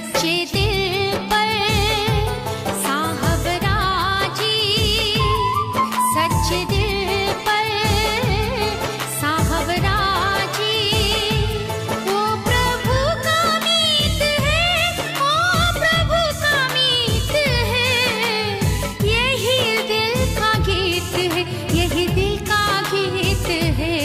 सच्चे दिल पर साहब राजी सच्चे दिल पर साहब राजी वो प्रभु का मीत है ओ प्रभु का मीत है यही दिल का गीत है यही दिल का गीत है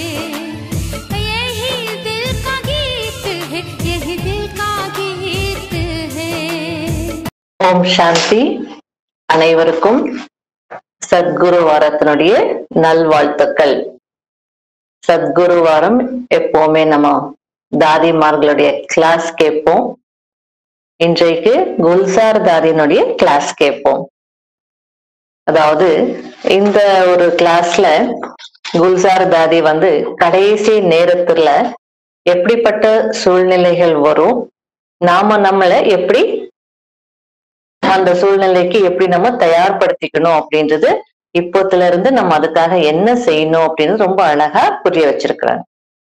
यही दिल का गीत है यही दिल का गीत है ஓம் சாந்தி அனைவருக்கும் சத்குரு வாரத்தினுடைய நல்வாழ்த்துக்கள் சத்குரு வாரம் எப்பவுமே நம்ம தாதிமார்களுடைய கிளாஸ் கேட்போம் இன்றைக்கு குல்சார் தாதியினுடைய கிளாஸ் கேட்போம் அதாவது இந்த ஒரு கிளாஸ்ல குல்சார் தாதி வந்து கடைசி நேரத்துல எப்படிப்பட்ட சூழ்நிலைகள் வரும் நாம நம்மளை எப்படி அந்த சூழ்நிலைக்கு எப்படி நம்ம தயார்படுத்திக்கணும் அப்படின்றது இப்போத்துல இருந்து நம்ம அதுக்காக என்ன செய்யணும் அப்படின்னு ரொம்ப அழகா புரிய வச்சிருக்கிறாங்க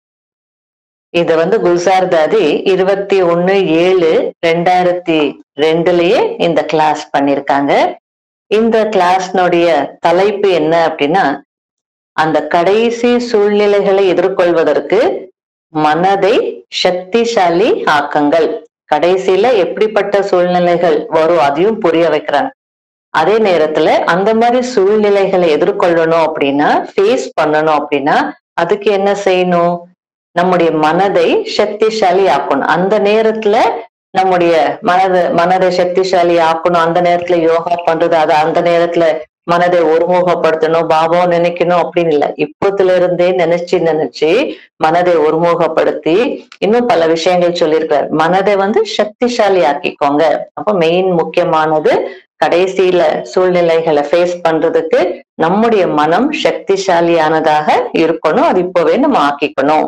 இது வந்து குல்சார் தாதி இருபத்தி ஒண்ணு ஏழு ரெண்டாயிரத்தி ரெண்டுலயே இந்த கிளாஸ் பண்ணிருக்காங்க இந்த கிளாஸ்னுடைய தலைப்பு என்ன அப்படின்னா அந்த கடைசி சூழ்நிலைகளை எதிர்கொள்வதற்கு மனதை சக்திசாலி ஆக்குங்கள் கடைசியில எப்படிப்பட்ட சூழ்நிலைகள் வரும் அதையும் புரிய வைக்கிறாங்க அதே நேரத்துல அந்த மாதிரி சூழ்நிலைகளை எதிர்கொள்ளணும் அப்படின்னா ஃபேஸ் பண்ணணும் அப்படின்னா அதுக்கு என்ன செய்யணும் நம்முடைய மனதை சக்திசாலி ஆக்கணும் அந்த நேரத்துல நம்முடைய மனதை மனதை சக்திசாலி ஆக்கணும் அந்த நேரத்துல யோகா பண்றது அது அந்த நேரத்துல மனதை ஒருமுகப்படுத்தணும் பாபாவை நினைக்கணும் அப்படின்னு இல்ல இப்போத்துல இருந்தே நினைச்சு நினைச்சு மனதை ஒருமுகப்படுத்தி இன்னும் பல விஷயங்கள் சொல்லியிருக்காரு மனதை வந்து சக்திசாலி ஆக்கிக்கோங்க அப்ப மெயின் முக்கியமானது கடைசியில சூழ்நிலைகளை ஃபேஸ் பண்றதுக்கு நம்முடைய மனம் சக்திசாலியானதாக இருக்கணும் அது இப்பவே நம்ம ஆக்கிக்கணும்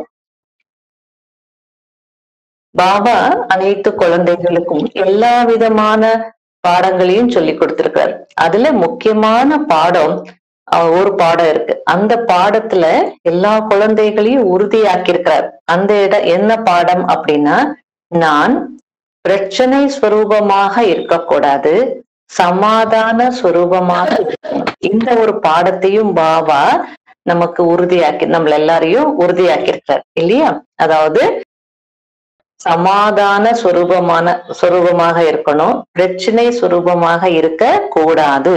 பாபா அனைத்து குழந்தைகளுக்கும் எல்லா விதமான பாடங்களையும் சொல்லி கொடுத்திருக்காரு அதுல முக்கியமான பாடம் அஹ், ஒரு பாடம் இருக்கு அந்த பாடத்துல எல்லா குழந்தைகளையும் உறுதியாக்கியிருக்கிறார் அந்த இடம் என்ன பாடம் அப்படின்னா நான் பிரச்சனை ஸ்வரூபமாக இருக்கக்கூடாது சமாதான ஸ்வரூபமாக இருக்கணும் இந்த ஒரு பாடத்தையும் பாபா நமக்கு உறுதியாக்கி நம்மள எல்லாரையும் உறுதியாக்கியிருக்கார் இல்லையா அதாவது சமாதான ஸ்வரூபமான ஸ்வரூபமாக இருக்கணும் பிரச்சனை ஸ்வரூபமாக இருக்க கூடாது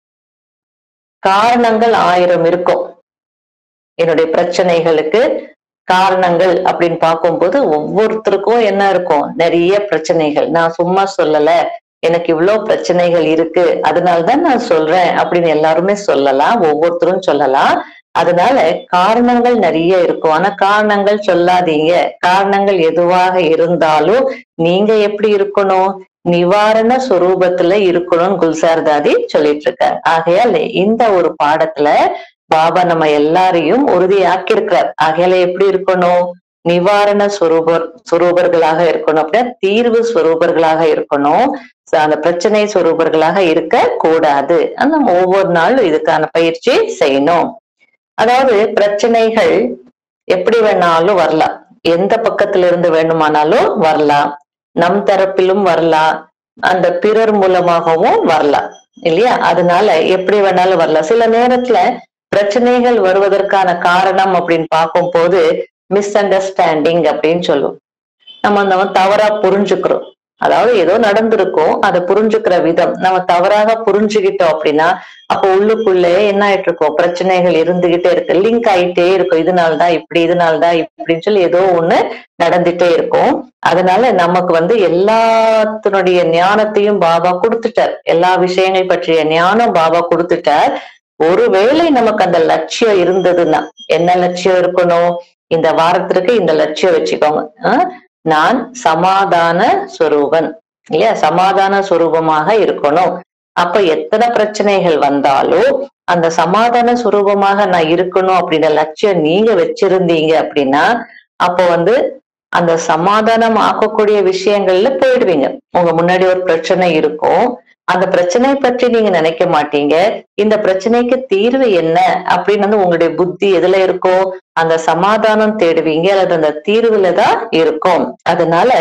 காரணங்கள் ஆயிரம் இருக்கும் என்னுடைய பிரச்சனைகளுக்கு காரணங்கள் அப்படின்னு பார்க்கும்போது ஒவ்வொருத்தருக்கும் என்ன இருக்கும் நிறைய பிரச்சனைகள் நான் சும்மா சொல்லல எனக்கு இவ்வளவு பிரச்சனைகள் இருக்கு அதனாலதான் நான் சொல்றேன் அப்படின்னு எல்லாருமே சொல்லலாம் ஒவ்வொருத்தரும் சொல்லலாம் அதனால காரணங்கள் நிறைய இருக்கும் ஆனா காரணங்கள் சொல்லாதீங்க காரணங்கள் எதுவாக இருந்தாலும் நீங்க எப்படி இருக்கணும் நிவாரண சுரூபத்துல இருக்கணும்னு குல்சார் தாதி சொல்லிட்டு இருக்காரு ஆகையால இந்த ஒரு பாடத்துல பாபா நம்ம எல்லாரையும் உறுதியாக்கி இருக்கிறார் ஆகையால எப்படி இருக்கணும் நிவாரண சுரூபர் சுரூபர்களாக இருக்கணும் அப்படின்னா தீர்வு சுரூபர்களாக இருக்கணும் So, அந்த பிரச்சனை சுரூபர்களாக இருக்க கூடாது அந்த நம்ம ஒவ்வொரு நாளும் இதுக்கான பயிற்சி செய்யணும் அதாவது பிரச்சனைகள் எப்படி வேணாலும் வரலாம் எந்த பக்கத்துல இருந்து வேணுமானாலும் வரலாம் நம் தரப்பிலும் வரலாம் அந்த பிறர் மூலமாகவும் வரலாம் இல்லையா அதனால எப்படி வேணாலும் வரலாம் சில நேரத்துல பிரச்சனைகள் வருவதற்கான காரணம் அப்படின்னு பார்க்கும்போது மிஸ் அண்டர்ஸ்டாண்டிங் அப்படின்னு சொல்லுவோம் நம்ம நம்ம தவறா புரிஞ்சுக்கிறோம் அதாவது ஏதோ நடந்திருக்கும் அதை புரிஞ்சுக்கிற விதம் நம்ம தவறாக புரிஞ்சுக்கிட்டோம் அப்படின்னா அப்போ உள்ளுக்குள்ளே என்ன ஆயிட்டு இருக்கும் பிரச்சனைகள் இருந்துகிட்டே இருக்கு லிங்க் ஆயிட்டே இருக்கும் இதனால்தான் இப்படி இதனால்தான் இப்படின்னு சொல்லி ஏதோ ஒண்ணு நடந்துட்டே இருக்கும் அதனால நமக்கு வந்து எல்லாத்தினுடைய ஞானத்தையும் பாபா கொடுத்துட்டார் எல்லா விஷயங்கள் பற்றிய ஞானம் பாபா கொடுத்துட்டார் ஒருவேளை நமக்கு அந்த லட்சியம் இருந்ததுன்னா என்ன லட்சியம் இருக்கணும் இந்த வாரத்திற்கு இந்த லட்சியம் வச்சுக்கோங்க ஆஹ் நான் சமாதான ஸ்வரூபன் இல்லையா சமாதான ஸ்வரூபமாக இருக்கணும் அப்ப எத்தனை பிரச்சனைகள் வந்தாலும் அந்த சமாதான சுரூபமாக நான் இருக்கணும் அப்படின்ற லட்சியம் நீங்க வச்சிருந்தீங்க அப்படின்னா அப்போ வந்து அந்த சமாதானம் ஆக்கக்கூடிய விஷயங்கள்ல போயிடுவீங்க உங்க முன்னாடி ஒரு பிரச்சனை இருக்கும் அந்த பிரச்சனை பற்றி நீங்க நினைக்க மாட்டீங்க இந்த பிரச்சனைக்கு தீர்வு என்ன அப்படின்னு வந்து உங்களுடைய புத்தி எதுல இருக்கும் அந்த சமாதானம் தேடுவீங்க அல்லது அந்த தீர்வுல தான் இருக்கும் அதனால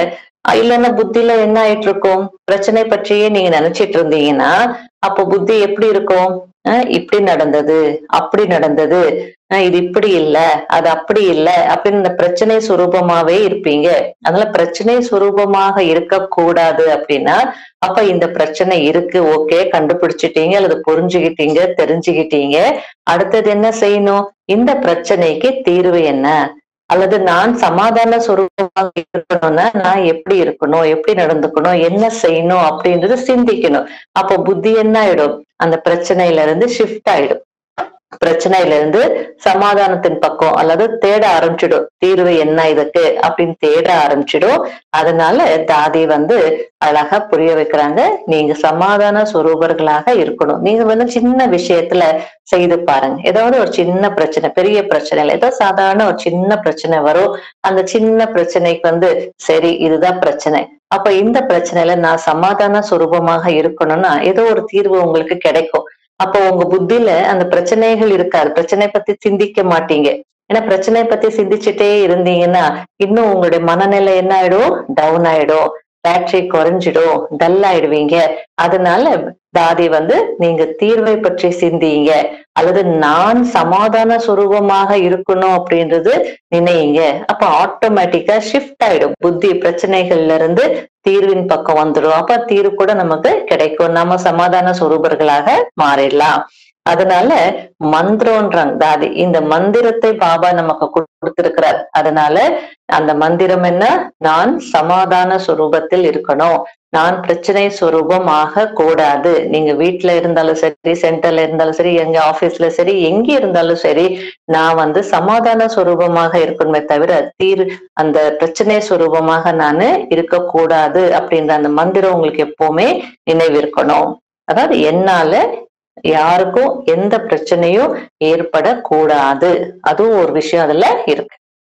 அஹ் இல்லைன்னா புத்தியில என்ன ஆயிட்டு இருக்கும் பிரச்சனை பற்றியே நீங்க நினைச்சிட்டு இருந்தீங்கன்னா அப்போ புத்தி எப்படி இருக்கும் அஹ் இப்படி நடந்தது அப்படி நடந்தது அஹ் இது இப்படி இல்ல அது அப்படி இல்ல அப்படின்னு இந்த பிரச்சனை சுரூபமாவே இருப்பீங்க அதனால பிரச்சனை சுரூபமாக இருக்கக்கூடாது அப்படின்னா அப்ப இந்த பிரச்சனை இருக்கு ஓகே கண்டுபிடிச்சிட்டீங்க அல்லது புரிஞ்சுக்கிட்டீங்க தெரிஞ்சுக்கிட்டீங்க அடுத்தது என்ன செய்யணும் இந்த பிரச்சனைக்கு தீர்வு என்ன அல்லது நான் சமாதான சுரூபமாக இருக்கணும்னா நான் எப்படி இருக்கணும் எப்படி நடந்துக்கணும் என்ன செய்யணும் அப்படின்றது சிந்திக்கணும் அப்போ புத்தி என்ன ஆயிடும் அந்த பிரச்சனையில இருந்து ஷிஃப்ட் ஆயிடும் பிரச்சனையில இருந்து சமாதானத்தின் பக்கம் அல்லது தேட ஆரம்பிச்சிடும் தீர்வு என்ன இதுக்கு அப்படின்னு தேட ஆரம்பிச்சிடும் அதனால தாதி வந்து அழகா புரிய வைக்கிறாங்க நீங்க சமாதான சுரூபர்களாக இருக்கணும் நீங்க வந்து சின்ன விஷயத்துல செய்து பாருங்க ஏதாவது ஒரு சின்ன பிரச்சனை பெரிய பிரச்சனை இல்லை ஏதோ சாதாரண ஒரு சின்ன பிரச்சனை வரும் அந்த சின்ன பிரச்சனைக்கு வந்து சரி இதுதான் பிரச்சனை அப்ப இந்த பிரச்சனையில நான் சமாதான சுரூபமாக இருக்கணும்னா ஏதோ ஒரு தீர்வு உங்களுக்கு கிடைக்கும் அப்போ உங்க புத்தியில அந்த பிரச்சனைகள் இருக்காது பிரச்சனை பத்தி சிந்திக்க மாட்டீங்க ஏன்னா பிரச்சனை பத்தி சிந்திச்சுட்டே இருந்தீங்கன்னா இன்னும் உங்களுடைய மனநிலை என்ன ஆயிடும் டவுன் ஆயிடும் பேட்டரி குறைஞ்சிடும் டல் ஆயிடுவீங்க அதனால தாதி வந்து நீங்க தீர்வை பற்றி சிந்திங்க அல்லது நான் சமாதான சுரூபமாக இருக்கணும் அப்படின்றது நினைங்க அப்ப ஆட்டோமேட்டிக்கா ஷிஃப்ட் ஆயிடும் புத்தி பிரச்சனைகள்ல இருந்து தீர்வின் பக்கம் வந்துடும் அப்ப தீர்வு கூட நமக்கு கிடைக்கும் நம்ம சமாதான சுரூபர்களாக மாறிடலாம் அதனால மந்திரம்ன்றாங்க தாதி இந்த மந்திரத்தை பாபா நமக்கு கொடுத்திருக்கிறார் அதனால அந்த மந்திரம் என்ன நான் சமாதான சுரூபத்தில் இருக்கணும் நான் பிரச்சனை சுரூபம் ஆக கூடாது நீங்க வீட்டுல இருந்தாலும் சரி சென்டர்ல இருந்தாலும் சரி எங்க ஆபீஸ்ல சரி எங்க இருந்தாலும் சரி நான் வந்து சமாதான சுரூபமாக இருக்கணுமே தவிர தீர் அந்த பிரச்சனை சுரூபமாக நானு இருக்கக்கூடாது அப்படின்ற அந்த மந்திரம் உங்களுக்கு எப்பவுமே நினைவிருக்கணும் அதாவது என்னால யாருக்கும் எந்த பிரச்சனையும் ஏற்படக்கூடாது அதுவும் ஒரு விஷயம் அதுல இருக்கு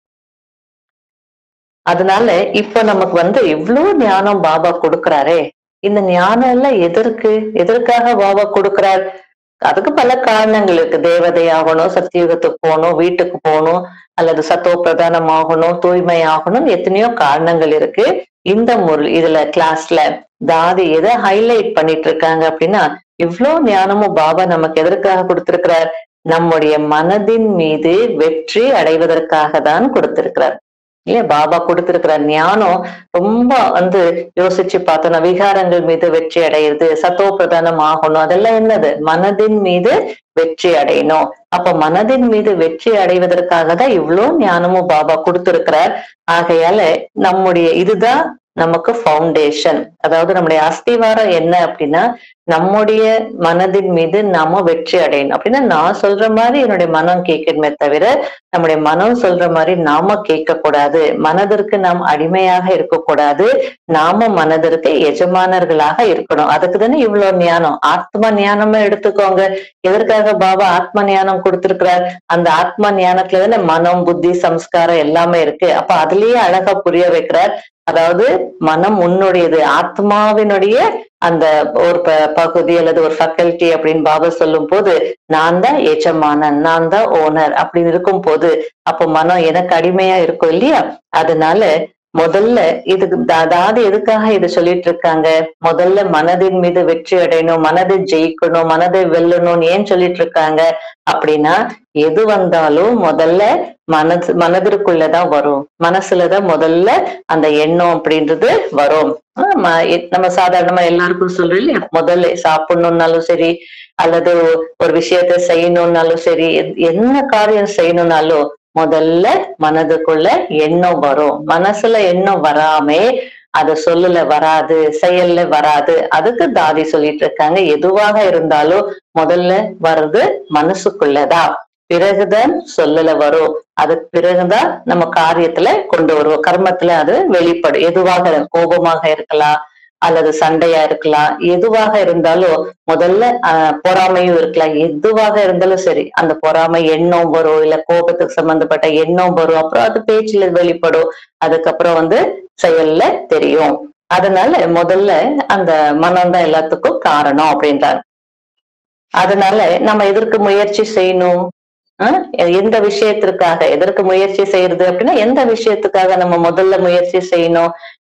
அதனால இப்ப நமக்கு வந்து இவ்வளவு ஞானம் பாபா கொடுக்கறாரே இந்த ஞானம் எல்லாம் எதற்கு எதற்காக பாபா கொடுக்கிறார் அதுக்கு பல காரணங்கள் இருக்கு தேவதை ஆகணும் சத்தியுகத்துக்கு போகணும் வீட்டுக்கு போகணும் அல்லது சத்தோ பிரதானம் ஆகணும் தூய்மை ஆகணும் எத்தனையோ காரணங்கள் இருக்கு இந்த முறை இதுல கிளாஸ்ல தாதி எதை ஹைலைட் பண்ணிட்டு இருக்காங்க அப்படின்னா இவ்வளவு ஞானமும் பாபா நமக்கு எதற்காக கொடுத்திருக்கிறார் நம்முடைய மனதின் மீது வெற்றி அடைவதற்காக தான் கொடுத்திருக்கிறார் இல்லையா பாபா கொடுத்திருக்கிற ஞானம் ரொம்ப வந்து யோசிச்சு பார்த்தோம்னா விகாரங்கள் மீது வெற்றி அடையுது சத்தோ பிரதானம் ஆகணும் அதெல்லாம் என்னது மனதின் மீது வெற்றி அடையணும் அப்ப மனதின் மீது வெற்றி அடைவதற்காக தான் இவ்வளோ ஞானமும் பாபா கொடுத்திருக்கிறார் ஆகையால நம்முடைய இதுதான் நமக்கு ஃபவுண்டேஷன் அதாவது நம்முடைய அஸ்திவாரம் என்ன அப்படின்னா நம்முடைய மனதின் மீது நாம வெற்றி அடையணும் அப்படின்னா நான் சொல்ற மாதிரி என்னுடைய மனம் கேட்கணுமே தவிர நம்முடைய மனம் சொல்ற மாதிரி நாம கேட்க கூடாது மனதிற்கு நாம் அடிமையாக இருக்கக்கூடாது நாம மனதிற்கு எஜமானர்களாக இருக்கணும் அதுக்கு தானே இவ்வளவு ஞானம் ஆத்ம ஞானமே எடுத்துக்கோங்க எதற்காக பாபா ஆத்ம ஞானம் கொடுத்திருக்கிறார் அந்த ஆத்ம ஞானத்துல தானே மனம் புத்தி சம்ஸ்காரம் எல்லாமே இருக்கு அப்ப அதுலயே அழகா புரிய வைக்கிறார் அதாவது மனம் உன்னுடையது ஆத்மாவினுடைய அந்த ஒரு ப- பகுதி அல்லது ஒரு ஃபேக்கல்டி அப்படின்னு பாபா சொல்லும் போது நான் தான் எஜமானன் நான் தான் ஓனர் அப்படின்னு இருக்கும் போது அப்போ மனம் எனக்கு அடிமையா இருக்கும் இல்லையா அதனால முதல்ல இதுக்கு தா- தாதி எதுக்காக இது சொல்லிட்டு இருக்காங்க முதல்ல மனதின் மீது வெற்றி அடையணும் மனதை ஜெயிக்கணும் மனதை வெல்லணும்னு ஏன் சொல்லிட்டு இருக்காங்க அப்படின்னா எது வந்தாலும் முதல்ல மனசு மனதிற்குள்ளதான் வரும் மனசுலதான் முதல்ல அந்த எண்ணம் அப்படின்றது வரும் ஆமா, எ- நம்ம சாதாரணமா எல்லாருக்கும் சொல்றோம் இல்லையா முதல்ல சாப்பிடணும்னாலும் சரி அல்லது ஒரு விஷயத்த செய்யணும்னாலும் சரி எத்- என்ன காரியம் செய்யணும்னாலும் முதல்ல மனதுக்குள்ள எண்ணம் வரும் மனசுல எண்ணம் வராமே அது சொல்லல வராது செயல்ல வராது அதுக்கு தாதி சொல்லிட்டு இருக்காங்க எதுவாக இருந்தாலும் முதல்ல வர்றது மனசுக்குள்ளதான் பிறகுதான் சொல்லல வரும் அதுக்கு பிறகுதான் நம்ம காரியத்துல கொண்டு வருவோம் கர்மத்துல அது வெளிப்படும் எதுவாக இரு- கோபமாக இருக்கலாம் அல்லது சண்டையா இருக்கலாம் எதுவாக இருந்தாலும் முதல்ல ஆஹ், பொறாமையும் இருக்கலாம் எதுவாக இருந்தாலும் சரி அந்த பொறாமை எண்ணம் வரும் இல்ல கோபத்துக்கு சம்பந்தப்பட்ட எண்ணம் வரும் அப்புறம் அது பேச்சுல வெளிப்படும் அதுக்கப்புறம் வந்து செயல்ல தெரியும் அதனால முதல்ல அந்த மனம் தான் எல்லாத்துக்கும் காரணம் அப்படின்றாங்க அதனால நம்ம எதற்கு முயற்சி செய்யணும் ஆஹ் எந்த விஷயத்திற்காக எதற்கு முயற்சி செய்யறது அப்படின்னா எந்த விஷயத்துக்காக நம்ம முதல்ல முயற்சி செய்யணும்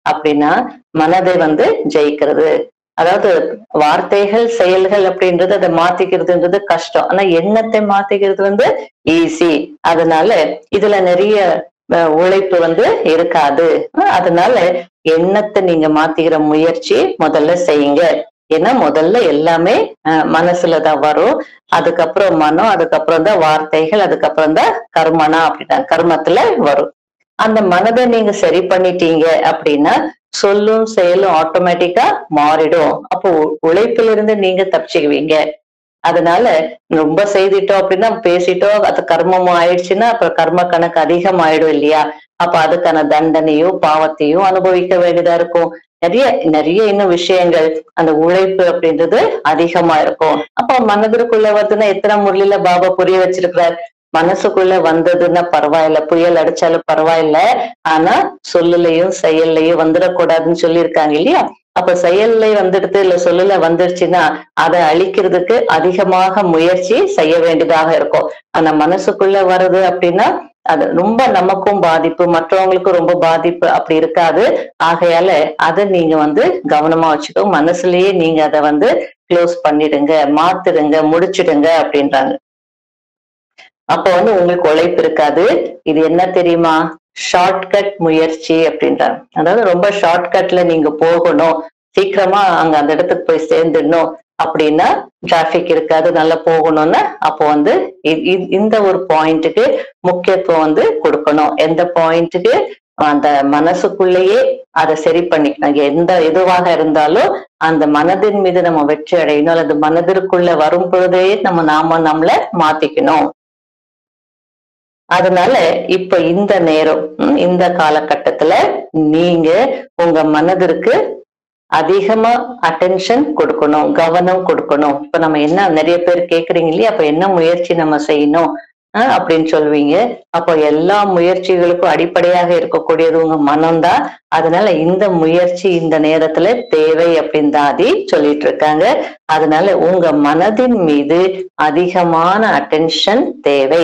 அப்படின்னா மனதை வந்து ஜெயிக்கிறது அதாவது வார்த்தைகள் செயல்கள் அப்படின்றது அதை மாத்திக்கிறதுன்றது கஷ்டம் ஆனா எண்ணத்தை மாத்திக்கிறது வந்து ஈஸி அதனால இதுல நிறைய அஹ், உழைப்பு வந்து இருக்காது அஹ், அதனால எண்ணத்தை நீங்க மாத்திக்கிற முயற்சி முதல்ல செய்யுங்க ஏன்னா முதல்ல எல்லாமே அஹ், மனசுலதான் வரும் அதுக்கப்புறம் மனம் அதுக்கப்புறம் தான் வார்த்தைகள் அதுக்கப்புறம் தான் கர்மனா அப்படின்னா கர்மத்துல வரும் அந்த மனதை நீங்க சரி பண்ணிட்டீங்க அப்படின்னா சொல்லும் செயலும் ஆட்டோமேட்டிக்கா மாறிடும் அப்போ உ- உழைப்பிலிருந்து நீங்க தப்பிச்சுக்குவீங்க அதனால ரொம்ப செய்துட்டோம் அப்படின்னா பேசிட்டோம் அது கர்மமும் ஆயிடுச்சுன்னா அப்புறம் கர்ம கணக்கு அதிகம் ஆயிடும் இல்லையா அப்ப அதுக்கான தண்டனையும் பாவத்தையும் அனுபவிக்க வேண்டியதா இருக்கும் நிறைய நிறைய இன்னும் விஷயங்கள் அந்த உழைப்பு அப்படின்றது அதிகமா இருக்கும் அப்ப மனதிற்குள்ள வருதுன்னா எத்தனை முறையில பாபா புரிய வச்சிருக்கிறார் மனசுக்குள்ள வந்ததுன்னா பரவாயில்ல புயல் அடிச்சாலும் பரவாயில்ல ஆனா சொல்லுலையும் செயல்லையும் வந்துடக்கூடாதுன்னு சொல்லியிருக்காங்க இல்லையா அப்ப செயல்ல வந்துடுது இல்ல சொல்லுல வந்துருச்சுன்னா அதை அழிக்கிறதுக்கு அதிகமாக முயற்சி செய்ய வேண்டியதாக இருக்கும் ஆனா மனசுக்குள்ள வருது அப்படின்னா அது ரொம்ப நமக்கும் பாதிப்பு மற்றவங்களுக்கும் ரொம்ப பாதிப்பு அப்படி இருக்காது ஆகையால அதை நீங்க வந்து கவனமா வச்சுக்கோ மனசுலயே நீங்க அதை வந்து க்ளோஸ் பண்ணிடுங்க மாத்திடுங்க முடிச்சிடுங்க அப்படின்றாங்க அப்ப வந்து உங்களுக்கு உழைப்பு இருக்காது இது என்ன தெரியுமா ஷார்ட்கட் முயற்சி அப்படின்றாங்க அதாவது ரொம்ப ஷார்ட்கட்ல நீங்க போகணும் சீக்கிரமா அங்க அந்த இடத்துக்கு போய் சேர்ந்துடணும் அப்படின்னா டிராபிக் இருக்காது நல்லா போகணும்னா அப்போ வந்து இ- இ- இந்த ஒரு பாயிண்ட்டுக்கு முக்கியத்துவம் வந்து கொடுக்கணும் எந்த பாயிண்ட்டுக்கு அந்த மனசுக்குள்ளேயே அதை சரி பண்ணிக்கணும் எந்த எதுவாக இருந்தாலும் அந்த மனதின் மீது நம்ம வெற்றி அடையணும் அல்லது மனதிற்குள்ள வரும் பொழுதே நம்ம நாம நம்மள மாத்திக்கணும் அதனால இப்ப இந்த நேரம் ம், இந்த காலகட்டத்துல நீங்க உங்க மனதிற்கு அதிகமா அட்டென்ஷன் கொடுக்கணும் கவனம் கொடுக்கணும் இப்ப நம்ம என்ன நிறைய பேர் கேக்குறீங்க இல்லையா அப்ப என்ன முயற்சி நம்ம செய்யணும் அஹ், அப்படின்னு சொல்வீங்க அப்போ எல்லா முயற்சிகளுக்கும் அடிப்படையாக இருக்கக்கூடியது உங்க மனம்தான் அதனால இந்த முயற்சி இந்த நேரத்துல தேவை அப்படின்னு தான் ஆதி சொல்லிட்டு இருக்காங்க அதனால உங்க மனதின் மீது அதிகமான அட்டென்ஷன் தேவை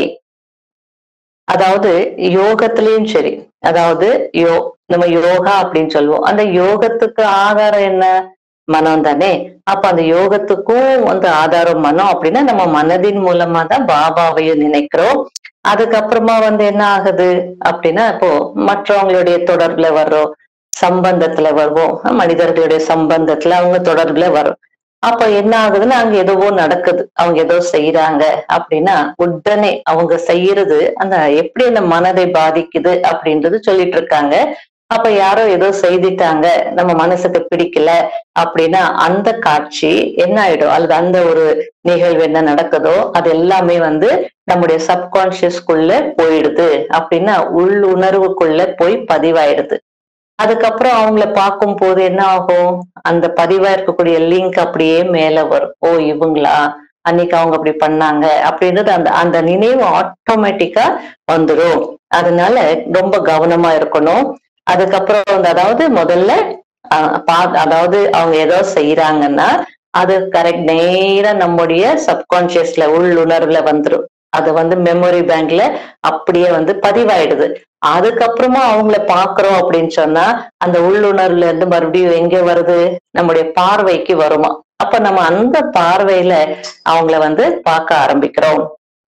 அதாவது யோகத்திலயும் சரி அதாவது யோ நம்ம யோகா அப்படின்னு சொல்லுவோம் அந்த யோகத்துக்கு ஆதாரம் என்ன மனம் தானே அப்ப அந்த யோகத்துக்கும் வந்து ஆதாரம் மனம் அப்படின்னா நம்ம மனதின் மூலமா தான் பாபாவையும் நினைக்கிறோம் அதுக்கப்புறமா வந்து என்ன ஆகுது அப்படின்னா இப்போ மற்றவங்களுடைய தொடர்புல வர்றோம் சம்பந்தத்துல வருவோம் மனிதர்களுடைய சம்பந்தத்துல அவங்க தொடர்புல வரும் அப்ப என்ன ஆகுதுன்னா அங்க எதுவோ நடக்குது அவங்க ஏதோ செய்யறாங்க அப்படின்னா உடனே அவங்க செய்யறது அந்த எப்படி அந்த மனதை பாதிக்குது அப்படின்றது சொல்லிட்டு இருக்காங்க அப்ப யாரோ ஏதோ செய்துட்டாங்க நம்ம மனசுக்கு பிடிக்கல அப்படின்னா அந்த காட்சி என்ன ஆயிடும் அல்லது அந்த ஒரு நிகழ்வு என்ன நடக்குதோ அது எல்லாமே வந்து நம்முடைய சப்கான்சியஸ்குள்ள போயிடுது அப்படின்னா உள்ளுணர்வுக்குள்ள போய் பதிவாயிடுது அதுக்கப்புறம் அவங்கள பார்க்கும் போது என்ன ஆகும் அந்த பதிவா இருக்கக்கூடிய லிங்க் அப்படியே மேல வரும் ஓ இவங்களா அன்னைக்கு அவங்க அப்படி பண்ணாங்க அப்படின்றது அந்த அந்த நினைவு ஆட்டோமேட்டிக்கா வந்துடும் அதனால ரொம்ப கவனமா இருக்கணும் அதுக்கப்புறம் வந்து அதாவது முதல்ல ஆஹ் பா- அதாவது அவங்க ஏதோ செய்யறாங்கன்னா அது கரெக்ட் நேரா நம்முடைய சப்கான்சியஸ்ல உள்ளுணர்வுல வந்துரும் அது வந்து மெமரி பேங்க்ல அப்படியே வந்து பதிவாயிடுது அதுக்கப்புறமா அவங்கள பாக்குறோம் அப்படின்னு சொன்னா அந்த உள்ளுணர்வுல இருந்து மறுபடியும் எங்க வருது நம்முடைய பார்வைக்கு வருமா அப்ப நம்ம அந்த பார்வையில அவங்கள வந்து பார்க்க ஆரம்பிக்கிறோம்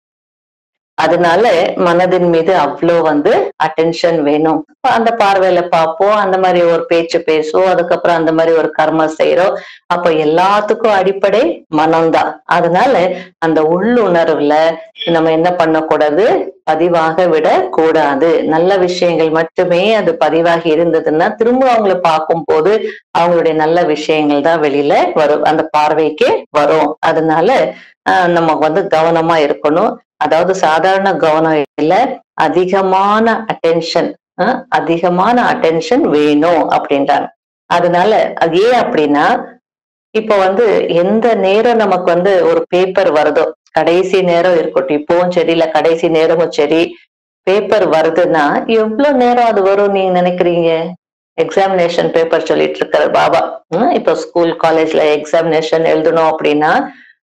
அதனால மனதின் மீது அவ்வளோ வந்து அட்டென்ஷன் வேணும் அப்ப அந்த பார்வையில பார்ப்போம் அந்த மாதிரி ஒரு பேச்சு பேசுவோம் அதுக்கப்புறம் அந்த மாதிரி ஒரு கர்ம செய்யறோம் அப்ப எல்லாத்துக்கும் அடிப்படை மனம்தான் அதனால அந்த உள்ளுணர்வுல நம்ம என்ன பண்ணக்கூடாது பதிவாக விட கூடாது நல்ல விஷயங்கள் மட்டுமே அது பதிவாகி இருந்ததுன்னா திரும்ப அவங்கள பார்க்கும் போது அவங்களுடைய நல்ல விஷயங்கள் தான் வெளியில வரும் அந்த பார்வைக்கு வரும் அதனால ஆஹ் நம்ம வந்து கவனமா இருக்கணும் அதாவது சாதாரண கவனம் இல்ல அதிகமான அட்டென்ஷன் அதிகமான அட்டென்ஷன் வேணும் அப்படின்றாங்க அதனால அது ஏன் அப்படின்னா இப்ப வந்து எந்த நேரம் நமக்கு வந்து ஒரு பேப்பர் வருதோ கடைசி நேரம் இருக்கட்டும் இப்பவும் சரி இல்ல கடைசி நேரமும் சரி பேப்பர் வருதுன்னா எவ்வளவு நேரம் அது வரும் நீங்க நினைக்கிறீங்க எக்ஸாமினேஷன் பேப்பர் சொல்லிட்டு இருக்காரு பாபா ஹம், இப்ப ஸ்கூல் காலேஜ்ல எக்ஸாமினேஷன் எழுதணும் அப்படின்னா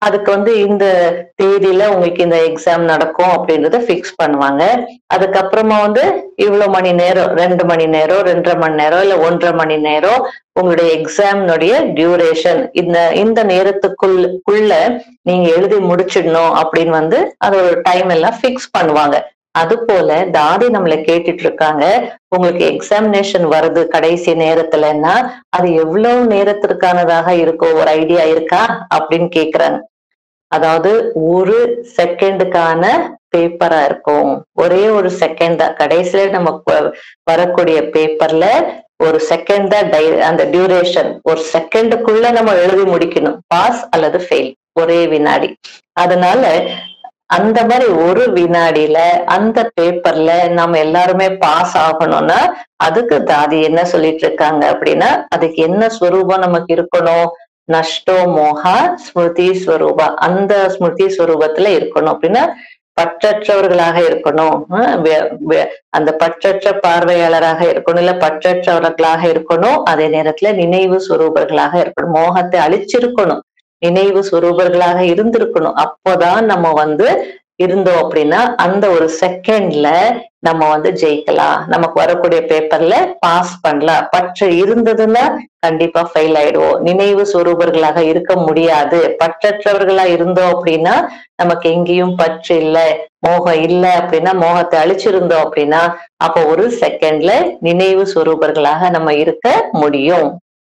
அதுக்கு வந்து இந்த தேதியில உங்களுக்கு இந்த எக்ஸாம் நடக்கும் அப்படின்றத ஃபிக்ஸ் பண்ணுவாங்க அதுக்கப்புறமா வந்து இவ்வளவு மணி நேரம் ரெண்டு மணி நேரம் ரெண்டரை மணி நேரம் இல்ல ஒன்றரை மணி நேரம் உங்களுடைய எக்ஸாம்னுடைய டியூரேஷன் இந்த இந்த நேரத்துக்குள்ள நீங்க எழுதி முடிச்சிடணும் அப்படின்னு வந்து அது ஒரு டைம் எல்லாம் ஃபிக்ஸ் பண்ணுவாங்க அது போல தாதி நம்மளை கேட்டுட்டு இருக்காங்க உங்களுக்கு எக்ஸாமினேஷன் வருது கடைசி நேரத்துலன்னா அது எவ்வளவு நேரத்திற்கானதாக இருக்கும் ஒரு ஐடியா இருக்கா அப்படின்னு கேக்குறாங்க அதாவது ஒரு செகண்டுக்கான பேப்பரா இருக்கும் ஒரே ஒரு செகண்ட் தான் கடைசியில நம்ம ப- வரக்கூடிய பேப்பர்ல ஒரு செகண்ட் தான் டை அந்த டியூரேஷன் ஒரு செகண்டுக்குள்ள நம்ம எழுதி முடிக்கணும் பாஸ் அல்லது ஃபெயில் ஒரே வினாடி அதனால அந்த மாதிரி ஒரு வினாடியில அந்த பேப்பர்ல நம்ம எல்லாருமே பாஸ் ஆகணும்னா அதுக்கு தாதி என்ன சொல்லிட்டு இருக்காங்க அப்படின்னா அதுக்கு என்ன ஸ்வரூபம் நமக்கு இருக்கணும் நஷ்டோ மோகா ஸ்மிருதி ஸ்வரூபா அந்த ஸ்மிருதி ஸ்வரூபத்துல இருக்கணும் அப்படின்னா பற்றற்றவர்களாக இருக்கணும் ஆஹ் வே- வே- அந்த பற்றற்ற பார்வையாளராக இருக்கணும் இல்ல பற்றற்றவர்களாக இருக்கணும் அதே நேரத்துல நினைவு சுரூபர்களாக இருக்கணும் மோகத்தை அழிச்சிருக்கணும் நினைவு சுரூபர்களாக இருந்திருக்கணும் அப்போதான் நம்ம வந்து இருந்தோம் அப்படின்னா அந்த ஒரு செகண்ட்ல நம்ம வந்து ஜெயிக்கலாம் நமக்கு வரக்கூடிய பேப்பர்ல பாஸ் பண்ணலாம் பற்று இருந்ததுன்னா கண்டிப்பா ஃபெயில் ஆயிடுவோம் நினைவு சுரூபர்களாக இருக்க முடியாது பற்றற்றவர்களா இருந்தோம் அப்படின்னா நமக்கு எங்கேயும் பற்று இல்ல மோகம் இல்ல அப்படின்னா மோகத்தை அழிச்சிருந்தோம் அப்படின்னா அப்போ ஒரு செகண்ட்ல நினைவு சுரூபர்களாக நம்ம இருக்க முடியும்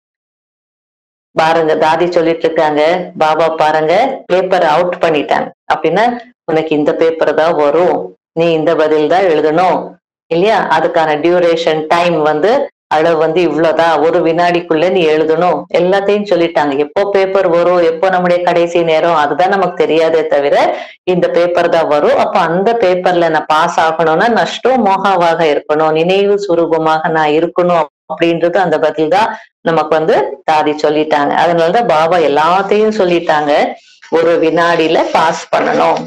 பாருங்க தாதி சொல்லிட்டு இருக்காங்க பாபா பாருங்க பேப்பர் அவுட் பண்ணிட்டாங்க அப்படின்னா உனக்கு இந்த பேப்பர் தான் வரும் நீ இந்த பதில் தான் எழுதணும் இல்லையா அதுக்கான டியூரேஷன் டைம் வந்து அளவு வந்து இவ்வளவுதான் ஒரு வினாடிக்குள்ள நீ எழுதணும் எல்லாத்தையும் சொல்லிட்டாங்க எப்போ பேப்பர் வரும் எப்போ நம்முடைய கடைசி நேரம் அதுதான் நமக்கு தெரியாதே தவிர இந்த பேப்பர் தான் வரும் அப்ப அந்த பேப்பர்ல நான் பாஸ் ஆகணும்னா நஷ்டம் மோகாவாக இருக்கணும் நினைவு சுரூபமாக நான் இருக்கணும் அப்படின்றது அந்த பதில் தான் நமக்கு வந்து தாதி சொல்லிட்டாங்க அதனாலதான் பாபா எல்லாத்தையும் சொல்லிட்டாங்க ஒரு வினாடியில பாஸ் பண்ணணும்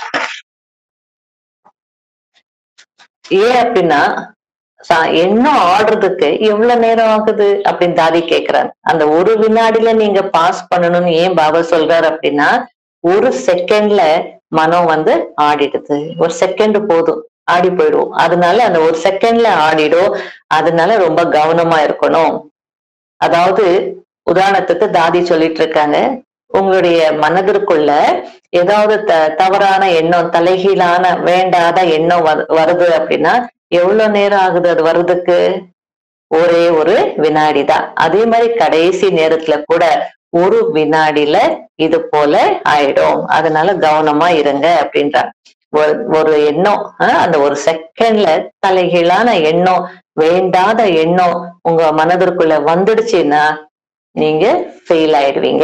ஏன் அப்படின்னா சா- எண்ணம் ஆடுறதுக்கு எவ்வளவு நேரம் ஆகுது அப்படின்னு தாதி கேக்குறாங்க அந்த ஒரு வினாடியில நீங்க பாஸ் பண்ணணும்னு ஏன் பாபா சொல்றாரு அப்படின்னா ஒரு செகண்ட்ல மனம் வந்து ஆடிடுது ஒரு செகண்ட் போதும் ஆடி போயிடும் அதனால அந்த ஒரு செகண்ட்ல ஆடிடும் அதனால ரொம்ப கவனமா இருக்கணும் அதாவது உதாரணத்துக்கு தாதி சொல்லிட்டு இருக்காங்க உங்களுடைய மனதிற்குள்ள ஏதாவது த தவறான எண்ணம் தலைகீழான வேண்டாத எண்ணம் வரு- வருது அப்படின்னா எவ்வளவு நேரம் ஆகுது அது வர்றதுக்கு ஒரே ஒரு வினாடி தான் அதே மாதிரி கடைசி நேரத்துல கூட ஒரு வினாடியில இது போல ஆயிடும் அதனால கவனமா இருங்க அப்படின்றாங்க ஒரு ஒரு எண்ணம் ஆஹ், அந்த ஒரு செகண்ட்ல தலைகீழான எண்ணம் வேண்டாத எண்ணம் உங்க மனதிற்குள்ள வந்துடுச்சுன்னா நீங்க ஃபெயில் ஆயிடுவீங்க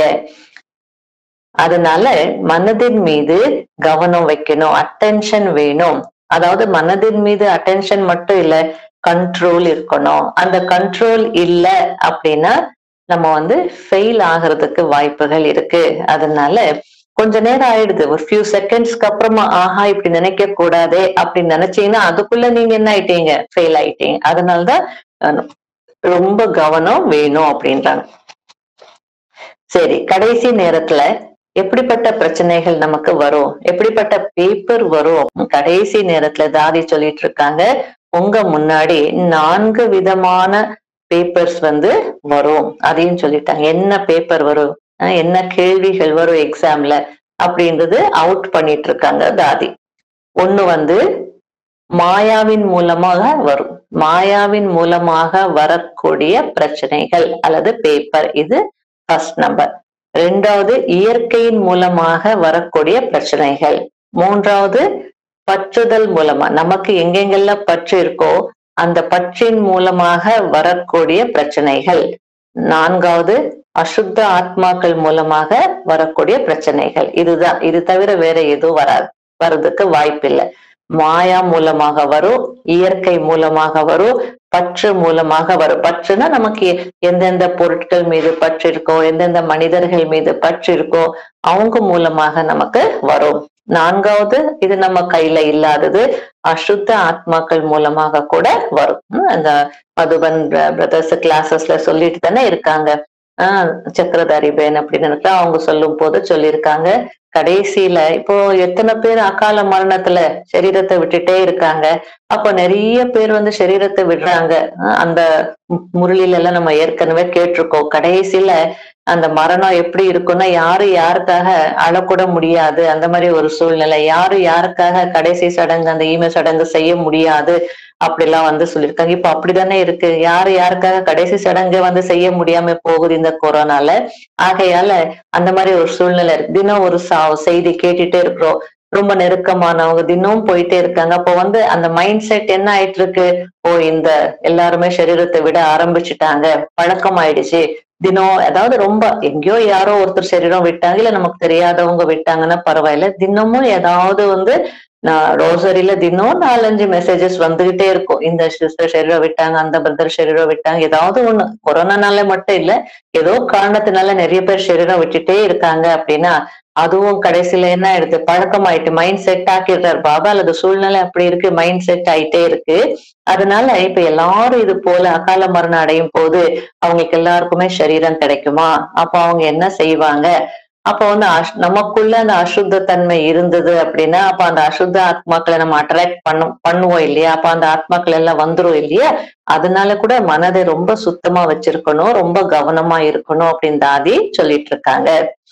அதனால மனதின் மீது கவனம் வைக்கணும் அட்டென்ஷன் வேணும் அதாவது மனதின் மீது அட்டென்ஷன் மட்டும் இல்ல கண்ட்ரோல் இருக்கணும் அந்த கண்ட்ரோல் இல்ல அப்படின்னா நம்ம வந்து ஃபெயில் ஆகிறதுக்கு வாய்ப்புகள் இருக்கு அதனால கொஞ்ச நேரம் ஆயிடுது ஒரு ஃபியூ செகண்ட்ஸ்க்கு அப்புறமா ஆஹா இப்படி நினைக்க கூடாதே அப்படின்னு நினைச்சீங்கன்னா அதுக்குள்ள நீங்க என்ன ஆயிட்டீங்க ஃபெயில் ஆயிட்டீங்க அதனாலதான் அஹ், ரொம்ப கவனம் வேணும் அப்படின்றாங்க சரி கடைசி நேரத்துல எப்படிப்பட்ட பிரச்சனைகள் நமக்கு வரும் எப்படிப்பட்ட பேப்பர் வரும் கடைசி நேரத்துல தாதி சொல்லிட்டு இருக்காங்க உங்க முன்னாடி நான்கு விதமான பேப்பர்ஸ் வந்து வரும் அதையும் சொல்லிட்டாங்க என்ன பேப்பர் வரும் அஹ் என்ன கேள்விகள் வரும் எக்ஸாம்ல அப்படின்றது அவுட் பண்ணிட்டு இருக்காங்க தாதி ஒண்ணு வந்து மாயாவின் மூலமாக வரும் மாயாவின் மூலமாக வரக்கூடிய பிரச்சனைகள் அல்லது பேப்பர் இது ஃபர்ஸ்ட் நம்பர் ரெண்டாவது இயற்கையின் மூலமாக வரக்கூடிய பிரச்சனைகள் மூன்றாவது பற்றுதல் மூலமா நமக்கு எங்கெங்கெல்லாம் பற்று இருக்கோ அந்த பற்றின் மூலமாக வரக்கூடிய பிரச்சனைகள் நான்காவது அசுத்த ஆத்மாக்கள் மூலமாக வரக்கூடிய பிரச்சனைகள் இதுதான் இது தவிர வேற எதுவும் வராது வர்றதுக்கு வாய்ப்பில்லை மாயா மூலமாக வரும் இயற்கை மூலமாக வரும் பற்று மூலமாக வரும் பற்றுனா நமக்கு எந்தெந்த பொருட்கள் மீது பற்று இருக்கோ எந்தெந்த மனிதர்கள் மீது பற்று இருக்கோ அவங்க மூலமாக நமக்கு வரும் நான்காவது இது நம்ம கையில இல்லாதது அசுத்த ஆத்மாக்கள் மூலமாக கூட வரும் உம் அந்த மதுபன் பிரதர்ஸ் கிளாஸஸ்ல சொல்லிட்டு தானே இருக்காங்க ஆஹ் சக்கரதாரி பேன் அப்படின்னு அவங்க சொல்லும் போது சொல்லியிருக்காங்க கடைசியில இப்போ எத்தனை பேர் அகால மரணத்துல சரீரத்தை விட்டுட்டே இருக்காங்க அப்போ நிறைய பேர் வந்து சரீரத்தை விடுறாங்க ஆஹ் அந்த மு- முரளில எல்லாம் நம்ம ஏற்கனவே கேட்டிருக்கோம் கடைசியில அந்த மரணம் எப்படி இருக்கும்னா யாரு யாருக்காக அழக்கூட முடியாது அந்த மாதிரி ஒரு சூழ்நிலை யாரு யாருக்காக கடைசி சடங்கு அந்த ஈம சடங்கு செய்ய முடியாது அப்படிலாம் வந்து சொல்லியிருக்காங்க இப்ப அப்படிதானே இருக்கு யாரு யாருக்காக கடைசி சடங்கு வந்து செய்ய முடியாம போகுது இந்த கொரோனால ஆகையால அந்த மாதிரி ஒரு சூழ்நிலை இருக்கு தினம் ஒரு சா- செய்தி கேட்டுட்டே இருக்கிறோம் ரொம்ப நெருக்கமானவங்க தினமும் போயிட்டே இருக்காங்க அப்போ வந்து அந்த மைண்ட் செட் என்ன ஆயிட்டு இருக்கு ஓ இந்த எல்லாருமே சரீரத்தை விட ஆரம்பிச்சுட்டாங்க பழக்கம் ஆயிடுச்சு தினம் அதாவது ரொம்ப எங்கேயோ யாரோ ஒருத்தர் சரீரம் விட்டாங்க இல்ல நமக்கு தெரியாதவங்க விட்டாங்கன்னா பரவாயில்ல தினமும் ஏதாவது வந்து நான் ரோசரியில தினம் நாலஞ்சு மெசேஜஸ் வந்துகிட்டே இருக்கும் இந்த சிஸ்டர் சரீரம் விட்டாங்க அந்த பிரதர் சரீரம் விட்டாங்க ஏதாவது ஒண்ணு கொரோனானால மட்டும் இல்ல ஏதோ காரணத்தினால நிறைய பேர் சரீரம் விட்டுட்டே இருக்காங்க அப்படின்னா அதுவும் கடைசியில என்ன ஆயிடுது பழக்கமாயிட்டு மைண்ட் செட் ஆக்கிடுறாரு பாபா அல்லது சூழ்நிலை அப்படி இருக்கு மைண்ட் செட் ஆயிட்டே இருக்கு அதனால இப்ப எல்லாரும் இது போல அகால மரணம் அடையும் போது அவங்களுக்கு எல்லாருக்குமே சரீரம் கிடைக்குமா அப்ப அவங்க என்ன செய்வாங்க அப்ப வந்து அஷ்- நமக்குள்ள அந்த அசுத்த தன்மை இருந்தது அப்படின்னா அப்ப அந்த அசுத்த ஆத்மாக்களை நம்ம அட்ராக்ட் பண்ணும் பண்ணுவோம் இல்லையா அப்ப அந்த ஆத்மாக்கள் எல்லாம் வந்துரும் இல்லையா அதனால கூட மனதை ரொம்ப சுத்தமா வச்சிருக்கணும் ரொம்ப கவனமா இருக்கணும் அப்படின்னு தாதி சொல்லிட்டு இருக்காங்க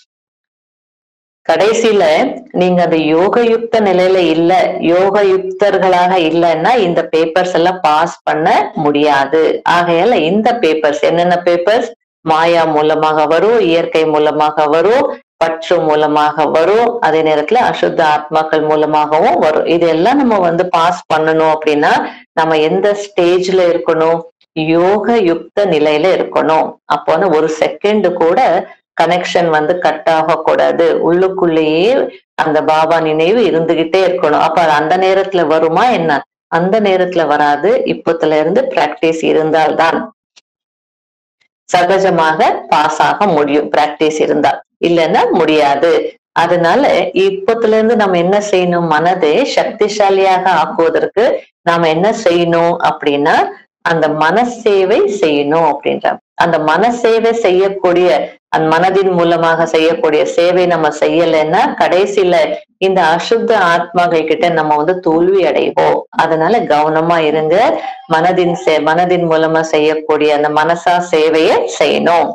கடைசியில நீங்க அந்த யோகயுக்த நிலையில இல்ல யோகயுக்தர்களாக இல்லைன்னா இந்த பேப்பர்ஸ் எல்லாம் பாஸ் பண்ண முடியாது ஆகையால இந்த பேப்பர்ஸ் என்னென்ன பேப்பர்ஸ் மாயா மூலமாக வரும் இயற்கை மூலமாக வரும் பற்று மூலமாக வரும் அதே நேரத்துல அசுத்த ஆத்மாக்கள் மூலமாகவும் வரும் இதெல்லாம் நம்ம வந்து பாஸ் பண்ணணும் அப்படின்னா நம்ம எந்த ஸ்டேஜ்ல இருக்கணும் யோக யுக்த நிலையில இருக்கணும் அப்போ வந்து ஒரு செகண்ட் கூட கனெக்ஷன் வந்து கட் ஆகக்கூடாது உள்ளுக்குள்ளேயே அந்த பாபா நினைவு இருந்துகிட்டே இருக்கணும் அப்ப அது அந்த நேரத்துல வருமா என்ன அந்த நேரத்துல வராது இப்பத்துல இருந்து பிராக்டிஸ் இருந்தால்தான் சகஜமாக பாஸ் ஆக முடியும் பிராக்டிஸ் இருந்தால் இல்லைன்னா முடியாது அதனால இப்பத்துல இருந்து நம்ம என்ன செய்யணும் மனதை சக்திசாலியாக ஆக்குவதற்கு நாம என்ன செய்யணும் அப்படின்னா அந்த மனசேவை செய்யணும் அப்படின்ற அந்த மனசேவை செய்யக்கூடிய அந்த மனதின் மூலமாக செய்யக்கூடிய சேவை நம்ம செய்யலைன்னா கடைசியில இந்த அசுத்த ஆத்மாக்கள் கிட்ட நம்ம வந்து தோல்வி அடைவோம் அதனால கவனமா இருங்க மனதின் சே மனதின் மூலமா செய்யக்கூடிய அந்த மனசா சேவையை செய்யணும்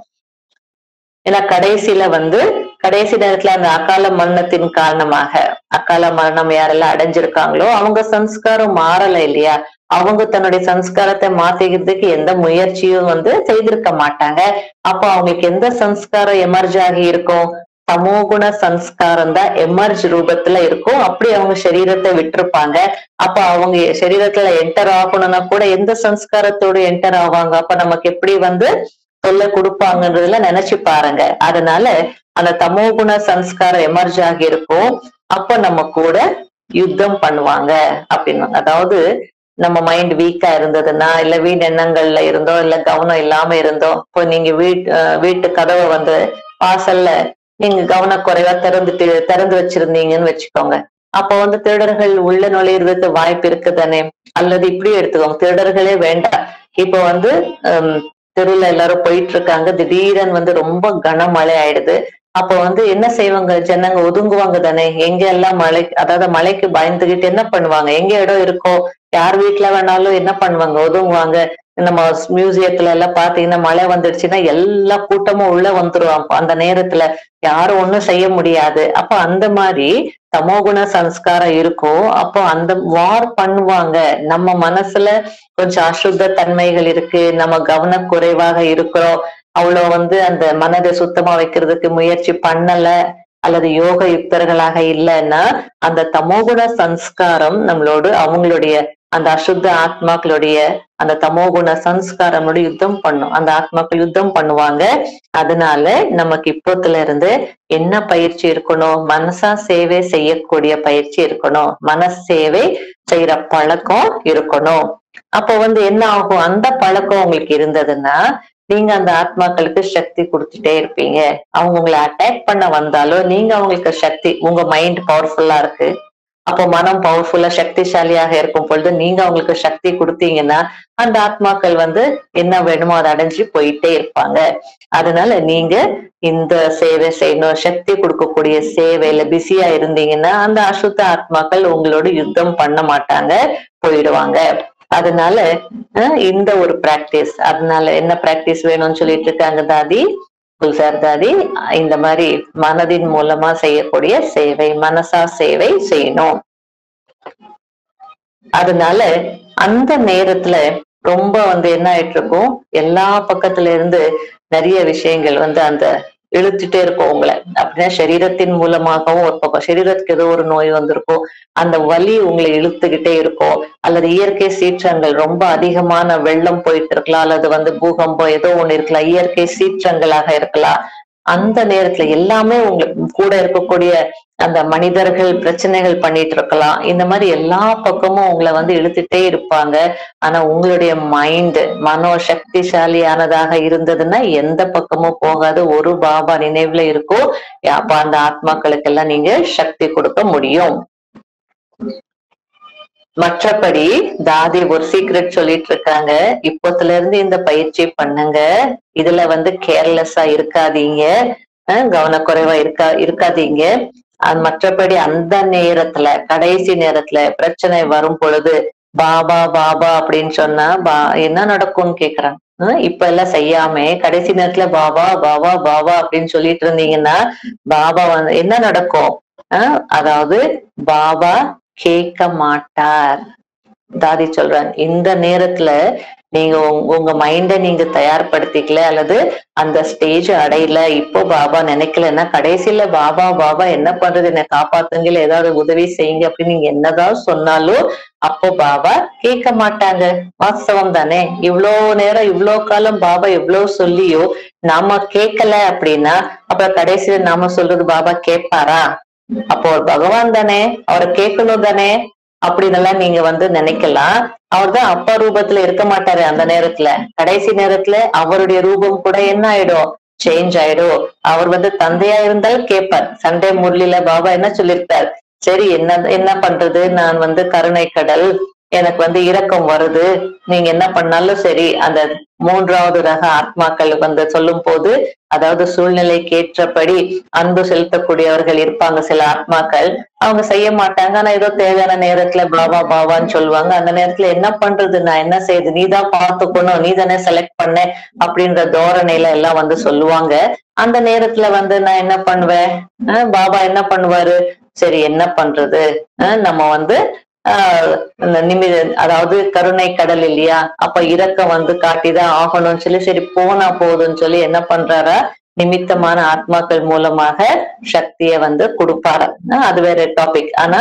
ஏன்னா கடைசியில வந்து கடைசி நேரத்துல அந்த அகால மரணத்தின் காரணமாக அகால மரணம் யாரெல்லாம் அடைஞ்சிருக்காங்களோ அவங்க சம்ஸ்காரம் மாறல இல்லையா அவங்க தன்னுடைய சம்ஸ்காரத்தை மாத்திக்கிறதுக்கு எந்த முயற்சியும் வந்து செய்திருக்க மாட்டாங்க அப்போ அவங்களுக்கு எந்த சம்ஸ்காரம் எமர்ஜ் ஆகி இருக்கும் தமோகுண சம்ஸ்காரம் தான் எமர்ஜ் ரூபத்துல இருக்கும் அப்படி அவங்க சரீரத்தை விட்டிருப்பாங்க அப்ப அவங்க சரீரத்துல என்டர் ஆகணும்னா கூட எந்த சம்ஸ்காரத்தோட என்டர் ஆவாங்க அப்ப நமக்கு எப்படி வந்து தொல்லை கொடுப்பாங்கன்றதுல நினைச்சு பாருங்க அதனால அந்த தமோகுண சம்ஸ்காரம் எமர்ஜ் ஆகி இருக்கும் அப்ப நம்ம கூட யுத்தம் பண்ணுவாங்க அப்படின்னு அதாவது நம்ம மைண்ட் வீக்கா இருந்ததுன்னா இல்ல வீண் எண்ணங்கள்ல இருந்தோ இல்ல கவனம் இல்லாம இருந்தோ இப்போ நீங்க வீட் அஹ் வீட்டு கதவை வந்து வாசல்ல நீங்க கவனக்குறைவா திறந்துட்டு திறந்து வச்சிருந்தீங்கன்னு வச்சுக்கோங்க அப்போ வந்து திருடர்கள் உள்ள நுழையிறதுக்கு வாய்ப்பு இருக்குதானே அல்லது இப்படி எடுத்துக்கோங்க திருடர்களே வேண்டாம் இப்போ வந்து ஹம், தெருவுல எல்லாரும் போயிட்டு இருக்காங்க திடீரென்னு வந்து ரொம்ப கனமழை ஆயிடுது அப்போ வந்து என்ன செய்வாங்க ஜனங்க ஒதுங்குவாங்க தானே எங்க எல்லாம் மழை அதாவது மழைக்கு பயந்துகிட்டு என்ன பண்ணுவாங்க எங்க இடம் இருக்கோ யார் வீட்டுல வேணாலும் என்ன பண்ணுவாங்க ஒதுங்குவாங்க நம்ம மியூசியத்துல எல்லாம் பாத்தீங்கன்னா மழை வந்துடுச்சுன்னா எல்லா கூட்டமும் உள்ள வந்துரும் அப்ப அந்த நேரத்துல யாரும் ஒண்ணும் செய்ய முடியாது அப்ப அந்த மாதிரி தமோகுண சம்ஸ்காரம் இருக்கும் அப்போ அந்த வார் பண்ணுவாங்க நம்ம மனசுல கொஞ்சம் அசுத்த தன்மைகள் இருக்கு நம்ம கவனக்குறைவாக இருக்கிறோம் அவ்வளவு வந்து அந்த மனதை சுத்தமா வைக்கிறதுக்கு முயற்சி பண்ணல அல்லது யோக யுக்தர்களாக இல்லைன்னா அந்த தமோகுண சம்ஸ்காரம் நம்மளோடு அவங்களுடைய அந்த அசுத்த ஆத்மாக்களுடைய அந்த தமோகுண சம்ஸ்காரமோட யுத்தம் பண்ணும் அந்த ஆத்மாக்கள் யுத்தம் பண்ணுவாங்க அதனால நமக்கு இப்போத்துல இருந்து என்ன பயிற்சி இருக்கணும் மனசா சேவை செய்யக்கூடிய பயிற்சி இருக்கணும் மனசேவை செய்யற பழக்கம் இருக்கணும் அப்போ வந்து என்ன ஆகும் அந்த பழக்கம் உங்களுக்கு இருந்ததுன்னா நீங்க அந்த ஆத்மாக்களுக்கு சக்தி கொடுத்துட்டே இருப்பீங்க அவங்க உங்களை அட்டாக் பண்ண வந்தாலும் நீங்க அவங்களுக்கு சக்தி உங்க மைண்ட் பவர்ஃபுல்லா இருக்கு அப்போ மனம் பவர்ஃபுல்லா சக்திசாலியாக இருக்கும் பொழுது நீங்க அவங்களுக்கு சக்தி கொடுத்தீங்கன்னா அந்த ஆத்மாக்கள் வந்து என்ன வேணுமோ அதை அடைஞ்சு போயிட்டே இருப்பாங்க அதனால நீங்க இந்த சேவை செய்யணும் சக்தி கொடுக்கக்கூடிய சேவையில பிஸியா இருந்தீங்கன்னா அந்த அசுத்த ஆத்மாக்கள் உங்களோட யுத்தம் பண்ண மாட்டாங்க போயிடுவாங்க அதனால அஹ், இந்த ஒரு பிராக்டிஸ் அதனால என்ன பிராக்டிஸ் வேணும்னு சொல்லிட்டு இருக்காங்க தாதி குல்சார் தாதி இந்த மாதிரி மனதின் மூலமா செய்யக்கூடிய சேவை மனசா சேவை செய்யணும் அதனால அந்த நேரத்துல ரொம்ப வந்து என்ன ஆயிட்டு இருக்கும் எல்லா பக்கத்துல இருந்து நிறைய விஷயங்கள் வந்து அந்த இழுத்துட்டே இருக்கும் உங்களை அப்படின்னா சரீரத்தின் மூலமாகவும் ஒரு பக்கம் சரீரத்துக்கு ஏதோ ஒரு நோய் வந்திருக்கும் அந்த வலி உங்களை இழுத்துக்கிட்டே இருக்கும் அல்லது இயற்கை சீற்றங்கள் ரொம்ப அதிகமான வெள்ளம் போயிட்டு இருக்கலாம் அல்லது வந்து பூகம்பம் ஏதோ ஒண்ணு இருக்கலாம் இயற்கை சீற்றங்களாக இருக்கலாம் அந்த நேரத்துல எல்லாமே உங்களுக்கு கூட இருக்கக்கூடிய அந்த மனிதர்கள் பிரச்சனைகள் பண்ணிட்டு இருக்கலாம் இந்த மாதிரி எல்லா பக்கமும் உங்களை வந்து இழுத்துட்டே இருப்பாங்க ஆனா உங்களுடைய மைண்ட் மனோ சக்திசாலியானதாக இருந்ததுன்னா எந்த பக்கமும் போகாது ஒரு பாபா நினைவுல இருக்கோ அப்ப அந்த ஆத்மாக்களுக்கெல்லாம் நீங்க சக்தி கொடுக்க முடியும் மற்றபடி தாதி ஒரு சீக்ரெட் சொல்லிட்டு இருக்காங்க இப்போத்துல இருந்து இந்த பயிற்சி பண்ணுங்க இதுல வந்து கேர்லெஸ்ஸா இருக்காதீங்க அஹ் கவனக்குறைவா இருக்கா இருக்காதீங்க அது மற்றபடி அந்த நேரத்துல கடைசி நேரத்துல பிரச்சனை வரும் பொழுது பாபா பாபா அப்படின்னு சொன்னா பா என்ன நடக்கும்னு கேக்குறாங்க ஹம், இப்ப எல்லாம் செய்யாம கடைசி நேரத்துல பாபா பாபா பாபா அப்படின்னு சொல்லிட்டு இருந்தீங்கன்னா பாபா வந்து என்ன நடக்கும் அஹ், அதாவது பாபா கேட்க மாட்டார் தாதி சொல்றாங்க இந்த நேரத்துல நீங்க உங்க- உங்க மைண்ட நீங்க தயார்படுத்திக்கல அல்லது அந்த ஸ்டேஜ் அடையல இப்போ பாபா நினைக்கலன்னா கடைசியில பாபா பாபா என்ன பண்றது என்னை காப்பாத்துங்க இல்ல ஏதாவது உதவி செய்யுங்க அப்படின்னு நீங்க என்னதான் சொன்னாலும் அப்போ பாபா கேட்க மாட்டாங்க வாஸ்தவம் தானே இவ்வளோ நேரம் இவ்வளோ காலம் பாபா எவ்வளவு சொல்லியோ நாம கேட்கல அப்படின்னா அப்புறம் கடைசியில நாம சொல்றது பாபா கேட்பாரா அப்போ அவர் பகவான் தானே அவரை கேட்கணும் தானே அப்படின்னெல்லாம் நீங்க வந்து நினைக்கலாம் அவர் தான் அப்பா ரூபத்துல இருக்க மாட்டாரு அந்த நேரத்துல கடைசி நேரத்துல அவருடைய ரூபம் கூட என்ன ஆயிடும் சேஞ்ச் ஆயிடும் அவர் வந்து தந்தையா இருந்தால் கேட்பார் சண்டே முரளில பாபா என்ன சொல்லியிருக்கார் சரி என்ன என்ன பண்றது நான் வந்து கருணை கடல் எனக்கு வந்து இரக்கம் வருது நீங்க என்ன பண்ணாலும் சரி அந்த மூன்றாவது ரக ஆத்மாக்கள் வந்து சொல்லும் போது அதாவது சூழ்நிலைக்கு ஏற்றபடி அன்பு செலுத்தக்கூடியவர்கள் இருப்பாங்க சில ஆத்மாக்கள் அவங்க செய்ய மாட்டாங்க ஆனா ஏதோ தேவையான நேரத்துல பாபா பாபான்னு சொல்லுவாங்க அந்த நேரத்துல என்ன பண்றது நான் என்ன செய்யுது நீ தான் பார்த்துக்கணும் நீ தானே செலக்ட் பண்ண அப்படின்ற தோரணையில எல்லாம் வந்து சொல்லுவாங்க அந்த நேரத்துல வந்து நான் என்ன பண்ணுவேன் அஹ் பாபா என்ன பண்ணுவாரு சரி என்ன பண்றது அஹ் நம்ம வந்து ஆஹ் இந்த நிமித அதாவது கருணை கடல் இல்லையா அப்ப இரக்கம் வந்து காட்டிதான் ஆகணும்னு சொல்லி சரி போனா போதும்னு சொல்லி என்ன பண்றாரா நிமித்தமான ஆத்மாக்கள் மூலமாக சக்தியை வந்து கொடுப்பாரு ஆஹ் அது வேற டாபிக் ஆனா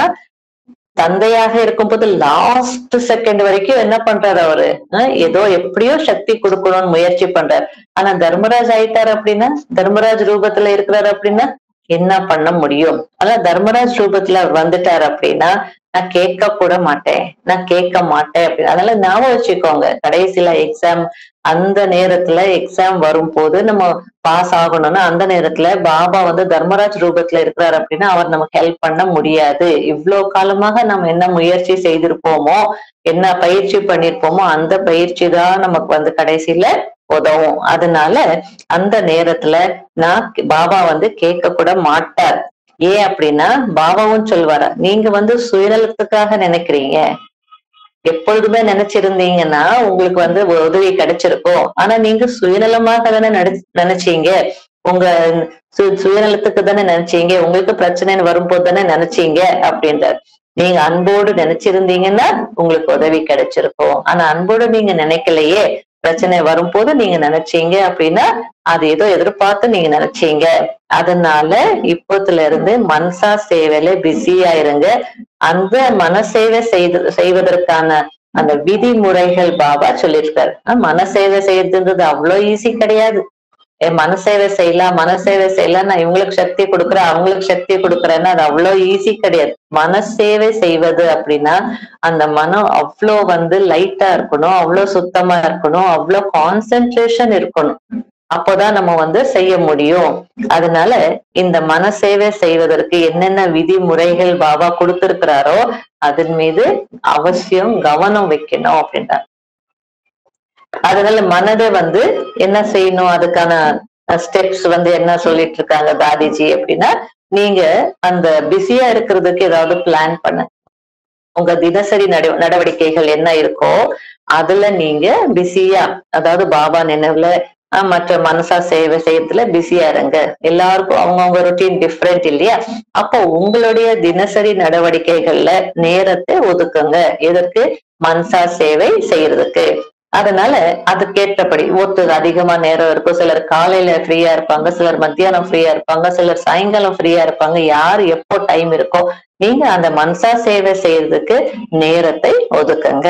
தந்தையாக இருக்கும்போது லாஸ்ட் செகண்ட் வரைக்கும் என்ன பண்றாரு அவரு ஆஹ் ஏதோ எப்படியோ சக்தி கொடுக்கணும்னு முயற்சி பண்றாரு ஆனா தர்மராஜ் ஆயிட்டாரு அப்படின்னா தர்மராஜ் ரூபத்துல இருக்கிறாரு அப்படின்னா என்ன பண்ண முடியும் ஆனா தர்மராஜ் ரூபத்துல அவர் வந்துட்டாரு அப்படின்னா நான் கேட்க கூட மாட்டேன் நான் கேட்க மாட்டேன் அப்படின்னு அதனால ஞாபகம் வச்சுக்கோங்க கடைசியில எக்ஸாம் அந்த நேரத்துல எக்ஸாம் வரும்போது நம்ம பாஸ் ஆகணும்னா அந்த நேரத்துல பாபா வந்து தர்மராஜ் ரூபத்துல இருக்கிறாரு அப்படின்னா அவர் நமக்கு ஹெல்ப் பண்ண முடியாது இவ்வளவு காலமாக நம்ம என்ன முயற்சி செய்திருப்போமோ என்ன பயிற்சி பண்ணிருப்போமோ அந்த பயிற்சி தான் நமக்கு வந்து கடைசியில உதவும் அதனால அந்த நேரத்துல நான் பாபா வந்து கேட்க கூட மாட்டார் ஏன் அப்படின்னா பாபாவும் சொல்வாரா நீங்க வந்து சுயநலத்துக்காக நினைக்கிறீங்க எப்பொழுதுமே நினைச்சிருந்தீங்கன்னா உங்களுக்கு வந்து ஒரு உதவி கிடைச்சிருக்கும் ஆனா நீங்க சுயநலமாக தானே நடி- நினைச்சீங்க உங்க சு- சுயநலத்துக்கு தானே நினைச்சீங்க உங்களுக்கு பிரச்சனைன்னு வரும்போது தானே நினைச்சீங்க அப்படின்றார் நீங்க அன்போடு நினைச்சிருந்தீங்கன்னா உங்களுக்கு உதவி கிடைச்சிருக்கும் ஆனா அன்போடு நீங்க நினைக்கலையே பிரச்சனை வரும்போது நீங்க நினைச்சீங்க அப்படின்னா அது ஏதோ எதிர்பார்த்து நீங்க நினைச்சீங்க அதனால இப்போத்துல இருந்து மனசா சேவையில பிஸியா இருங்க அந்த மனசேவை செய்து செய்வதற்கான அந்த விதிமுறைகள் பாபா சொல்லியிருக்காரு ஆஹ் மனசேவை செய்யறதுன்றது அவ்வளவு ஈஸி கிடையாது ஏ, மனசேவை செய்யலாம் மனசேவை செய்யலாம் நான் இவங்களுக்கு சக்தி கொடுக்குறேன் அவங்களுக்கு சக்தி கொடுக்குறேன்னா அது அவ்வளவு ஈஸி கிடையாது மனசேவை செய்வது அப்படின்னா அந்த மனம் அவ்வளோ வந்து லைட்டா இருக்கணும் அவ்வளோ சுத்தமா இருக்கணும் அவ்வளோ கான்சென்ட்ரேஷன் இருக்கணும் அப்போதான் நம்ம வந்து செய்ய முடியும் அதனால இந்த மனசேவை செய்வதற்கு என்னென்ன விதிமுறைகள் பாபா கொடுத்திருக்கிறாரோ அதன் மீது அவசியம் கவனம் வைக்கணும் அப்படின்றார் அதனால மனதை வந்து என்ன செய்யணும் அதுக்கான ஸ்டெப்ஸ் வந்து என்ன சொல்லிட்டு இருக்காங்க தாதிஜி அப்படின்னா நீங்க அந்த பிஸியா இருக்கிறதுக்கு ஏதாவது பிளான் பண்ண உங்க தினசரி நட நடவடிக்கைகள் என்ன இருக்கோ அதுல நீங்க பிஸியா அதாவது பாபா நினைவுல ஆஹ் மற்ற மனசா சேவை செய்யறதுல பிஸியா இருங்க எல்லாருக்கும் அவங்கவுங்க ரொட்டீன் டிஃப்ரெண்ட் இல்லையா அப்போ உங்களுடைய தினசரி நடவடிக்கைகள்ல நேரத்தை ஒதுக்குங்க எதற்கு மனசா சேவை செய்யறதுக்கு அதனால அதுக்கேற்றபடி ஒருத்தர் அதிகமா நேரம் இருக்கும் சிலர் காலையில ஃப்ரீயா இருப்பாங்க சிலர் மத்தியானம் ஃப்ரீயா இருப்பாங்க சிலர் சாயங்காலம் ஃப்ரீயா இருப்பாங்க யார் எப்போ டைம் இருக்கோ நீங்க அந்த மனசா சேவை செய்யறதுக்கு நேரத்தை ஒதுக்குங்க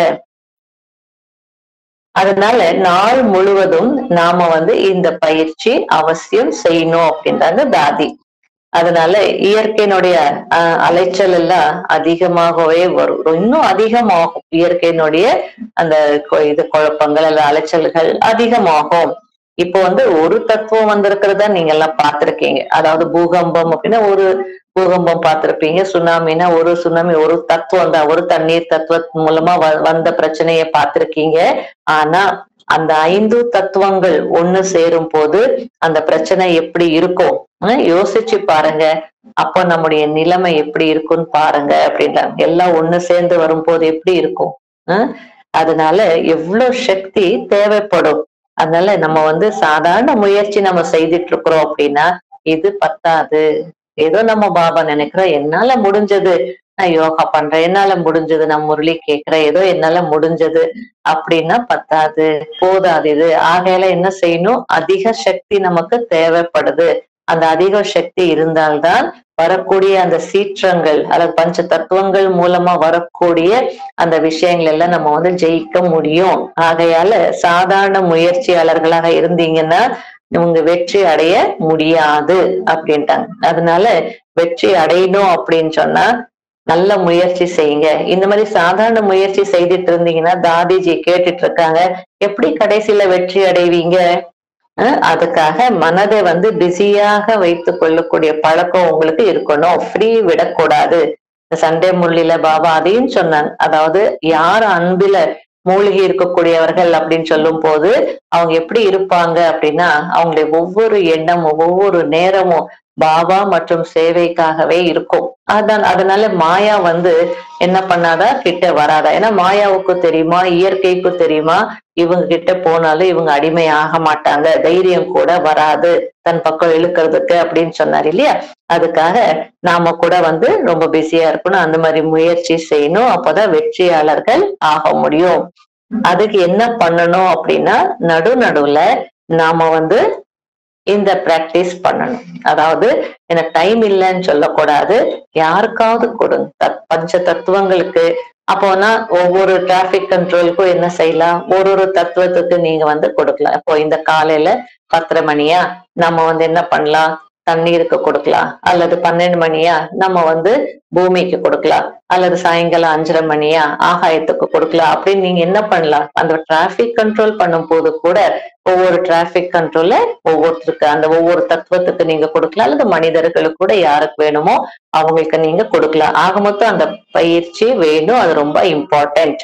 அதனால நாள் முழுவதும் நாம வந்து இந்த பயிற்சி அவசியம் செய்யணும் அப்படின்றாங்க தாதி அதனால இயற்கையினுடைய அஹ், அலைச்சல் எல்லாம் அதிகமாகவே வரும் இன்னும் அதிகமாகும் இயற்கையினுடைய அந்த கொ- இது குழப்பங்கள் அல்ல அலைச்சல்கள் அதிகமாகும் இப்போ வந்து ஒரு தத்துவம் வந்திருக்கிறத நீங்க எல்லாம் பார்த்திருக்கீங்க அதாவது பூகம்பம் அப்படின்னா ஒரு பூகம்பம் பார்த்திருப்பீங்க சுனாமினா ஒரு சுனாமி ஒரு தத்துவம் தான் ஒரு தண்ணீர் தத்துவம் மூலமா வ- வந்த பிரச்சனையை பார்த்திருக்கீங்க ஆனா அந்த ஐந்து தத்துவங்கள் ஒண்ணு சேரும் போது அந்த பிரச்சனை எப்படி இருக்கும் ஹம், யோசிச்சு பாருங்க அப்போ நம்முடைய நிலைமை எப்படி இருக்கும்னு பாருங்க அப்படின்றாங்க எல்லாம் ஒண்ணு சேர்ந்து வரும்போது எப்படி இருக்கும் ஹம், அதனால எவ்வளவு சக்தி தேவைப்படும் அதனால நம்ம வந்து சாதாரண முயற்சி நம்ம செய்துட்டு இருக்கிறோம் அப்படின்னா இது பத்தாது ஏதோ நம்ம பாபா நினைக்கிறோம் என்னால முடிஞ்சது நான் யோகா பண்றேன் என்னால முடிஞ்சது நான் முரளி கேட்கிறேன் ஏதோ என்னால முடிஞ்சது அப்படின்னா பத்தாது போதாது இது ஆகையில என்ன செய்யணும் அதிக சக்தி நமக்கு தேவைப்படுது அந்த அதிக சக்தி இருந்தால்தான் வரக்கூடிய அந்த சீற்றங்கள் அல்லது பஞ்ச தத்துவங்கள் மூலமா வரக்கூடிய அந்த விஷயங்கள் எல்லாம் நம்ம வந்து ஜெயிக்க முடியும் ஆகையால சாதாரண முயற்சியாளர்களாக இருந்தீங்கன்னா உங்க வெற்றி அடைய முடியாது அப்படின்ட்டாங்க அதனால வெற்றி அடையணும் அப்படின்னு சொன்னா நல்ல முயற்சி செய்யுங்க இந்த மாதிரி சாதாரண முயற்சி செய்துட்டு இருந்தீங்கன்னா தாதிஜி கேட்டுட்டு இருக்காங்க எப்படி கடைசியில வெற்றி அடைவீங்க அஹ் அதுக்காக மனதை வந்து பிஸியாக வைத்துக் கொள்ளக்கூடிய பழக்கம் உங்களுக்கு இருக்கணும் ஃப்ரீ விடக்கூடாது இந்த சண்டே முள்ளில பாபா அதையும் சொன்னாங்க அதாவது யார் அன்பில மூழ்கி இருக்கக்கூடியவர்கள் அப்படின்னு சொல்லும் போது அவங்க எப்படி இருப்பாங்க அப்படின்னா அவங்களுடைய ஒவ்வொரு எண்ணமும் ஒவ்வொரு நேரமும் பாபா மற்றும் சேவைக்காகவே இருக்கும் அதான் அதனால மாயா வந்து என்ன பண்ணாதா கிட்ட வராதா ஏன்னா மாயாவுக்கு தெரியுமா இயற்கைக்கு தெரியுமா இவங்க கிட்ட போனாலும் இவங்க அடிமை ஆக மாட்டாங்க தைரியம் கூட வராது தன் பக்கம் இழுக்கிறதுக்கு அப்படின்னு சொன்னார் இல்லையா அதுக்காக நாம கூட வந்து ரொம்ப பிஸியா இருக்கணும் அந்த மாதிரி முயற்சி செய்யணும் அப்போதான் வெற்றியாளர்கள் ஆக முடியும் அதுக்கு என்ன பண்ணணும் அப்படின்னா நடு நடுவுல நாம வந்து இந்த பிராக்டிஸ் பண்ணணும் அதாவது எனக்கு டைம் இல்லைன்னு சொல்லக்கூடாது யாருக்காவது கொடுங்க தத்- பஞ்ச தத்துவங்களுக்கு அப்போனா ஒவ்வொரு டிராபிக் கண்ட்ரோலுக்கும் என்ன செய்யலாம் ஒரு ஒரு தத்துவத்துக்கு நீங்க வந்து கொடுக்கலாம் இப்போ இந்த காலையில பத்தரை மணியா நம்ம வந்து என்ன பண்ணலாம் தண்ணீருக்கு கொடுக்கலாம் அல்லது பன்னெண்டு மணியா நம்ம வந்து பூமிக்கு கொடுக்கலாம் அல்லது சாயங்காலம் அஞ்சரை மணியா ஆகாயத்துக்கு கொடுக்கலாம் அப்படின்னு நீங்க என்ன பண்ணலாம் அந்த டிராபிக் கண்ட்ரோல் பண்ணும் போது கூட ஒவ்வொரு டிராபிக் கண்ட்ரோல்ல ஒவ்வொருத்தருக்கு அந்த ஒவ்வொரு தத்துவத்துக்கு நீங்க கொடுக்கலாம் அல்லது மனிதர்களுக்கு கூட யாருக்கு வேணுமோ அவங்களுக்கு நீங்க கொடுக்கலாம் ஆக மொத்தம் அந்த பயிற்சி வேணும் அது ரொம்ப இம்பார்ட்டன்ட்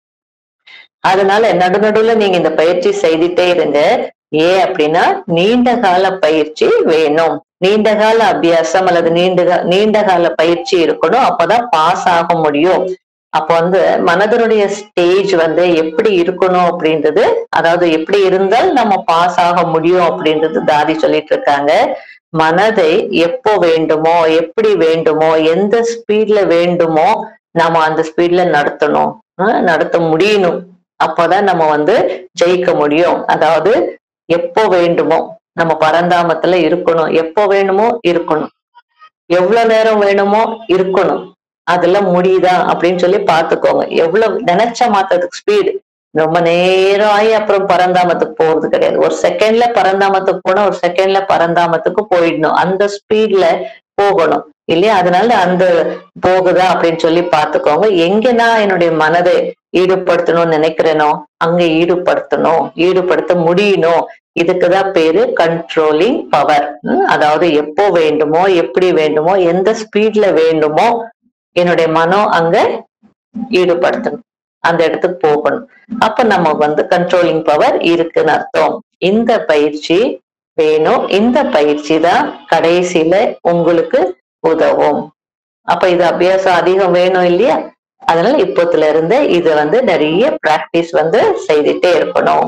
அதனால நடுநடுவுல நீங்க இந்த பயிற்சி செய்துட்டே இருங்க ஏன் அப்படின்னா நீண்ட கால பயிற்சி வேணும் நீண்ட கால அபியாசம் அல்லது நீண்ட கா- நீண்ட கால பயிற்சி இருக்கணும் அப்பதான் பாஸ் ஆக முடியும் அப்போ வந்து மனதனுடைய ஸ்டேஜ் வந்து எப்படி இருக்கணும் அப்படின்றது அதாவது எப்படி இருந்தால் நம்ம பாஸ் ஆக முடியும் அப்படின்றது தாதி சொல்லிட்டு இருக்காங்க மனதை எப்போ வேண்டுமோ எப்படி வேண்டுமோ எந்த ஸ்பீட்ல வேண்டுமோ நம்ம அந்த ஸ்பீட்ல நடத்தணும் ஆஹ் நடத்த முடியணும் அப்போதான் நம்ம வந்து ஜெயிக்க முடியும் அதாவது எப்போ வேண்டுமோ நம்ம பரந்தாமத்துல இருக்கணும் எப்போ வேணுமோ இருக்கணும் எவ்வளவு நேரம் வேணுமோ இருக்கணும் அதெல்லாம் முடியுதா அப்படின்னு சொல்லி பாத்துக்கோங்க எவ்வளவு நினைச்ச மாத்ததுக்கு ஸ்பீடு ரொம்ப நேரம் ஆகி அப்புறம் பரந்தாமத்துக்கு போறது கிடையாது ஒரு செகண்ட்ல பரந்தாமத்துக்கு போனா ஒரு செகண்ட்ல பரந்தாமத்துக்கு போயிடணும் அந்த ஸ்பீட்ல போகணும் இல்லையா அதனால அந்த போகுதா அப்படின்னு சொல்லி பார்த்துக்கோங்க எங்க நான் என்னுடைய மனதை ஈடுபடுத்தணும்னு நினைக்கிறேனோ அங்க ஈடுபடுத்தணும் ஈடுபடுத்த முடியணும் இதுக்குதான் பேரு கண்ட்ரோலிங் பவர் அதாவது எப்போ வேண்டுமோ எப்படி வேண்டுமோ எந்த ஸ்பீட்ல வேண்டுமோ என்னுடைய மனம் அங்க ஈடுபடுத்தணும் அந்த இடத்துக்கு போகணும் அப்ப நம்ம வந்து கண்ட்ரோலிங் பவர் இருக்குன்னு அர்த்தம் இந்த பயிற்சி வேணும் இந்த பயிற்சி தான் கடைசியில உங்களுக்கு உதவும் அப்ப இது அபியாசம் அதிகம் வேணும் இல்லையா அதனால இப்போத்துல இருந்து இது வந்து நிறைய பிராக்டிஸ் வந்து செய்துட்டே இருக்கணும்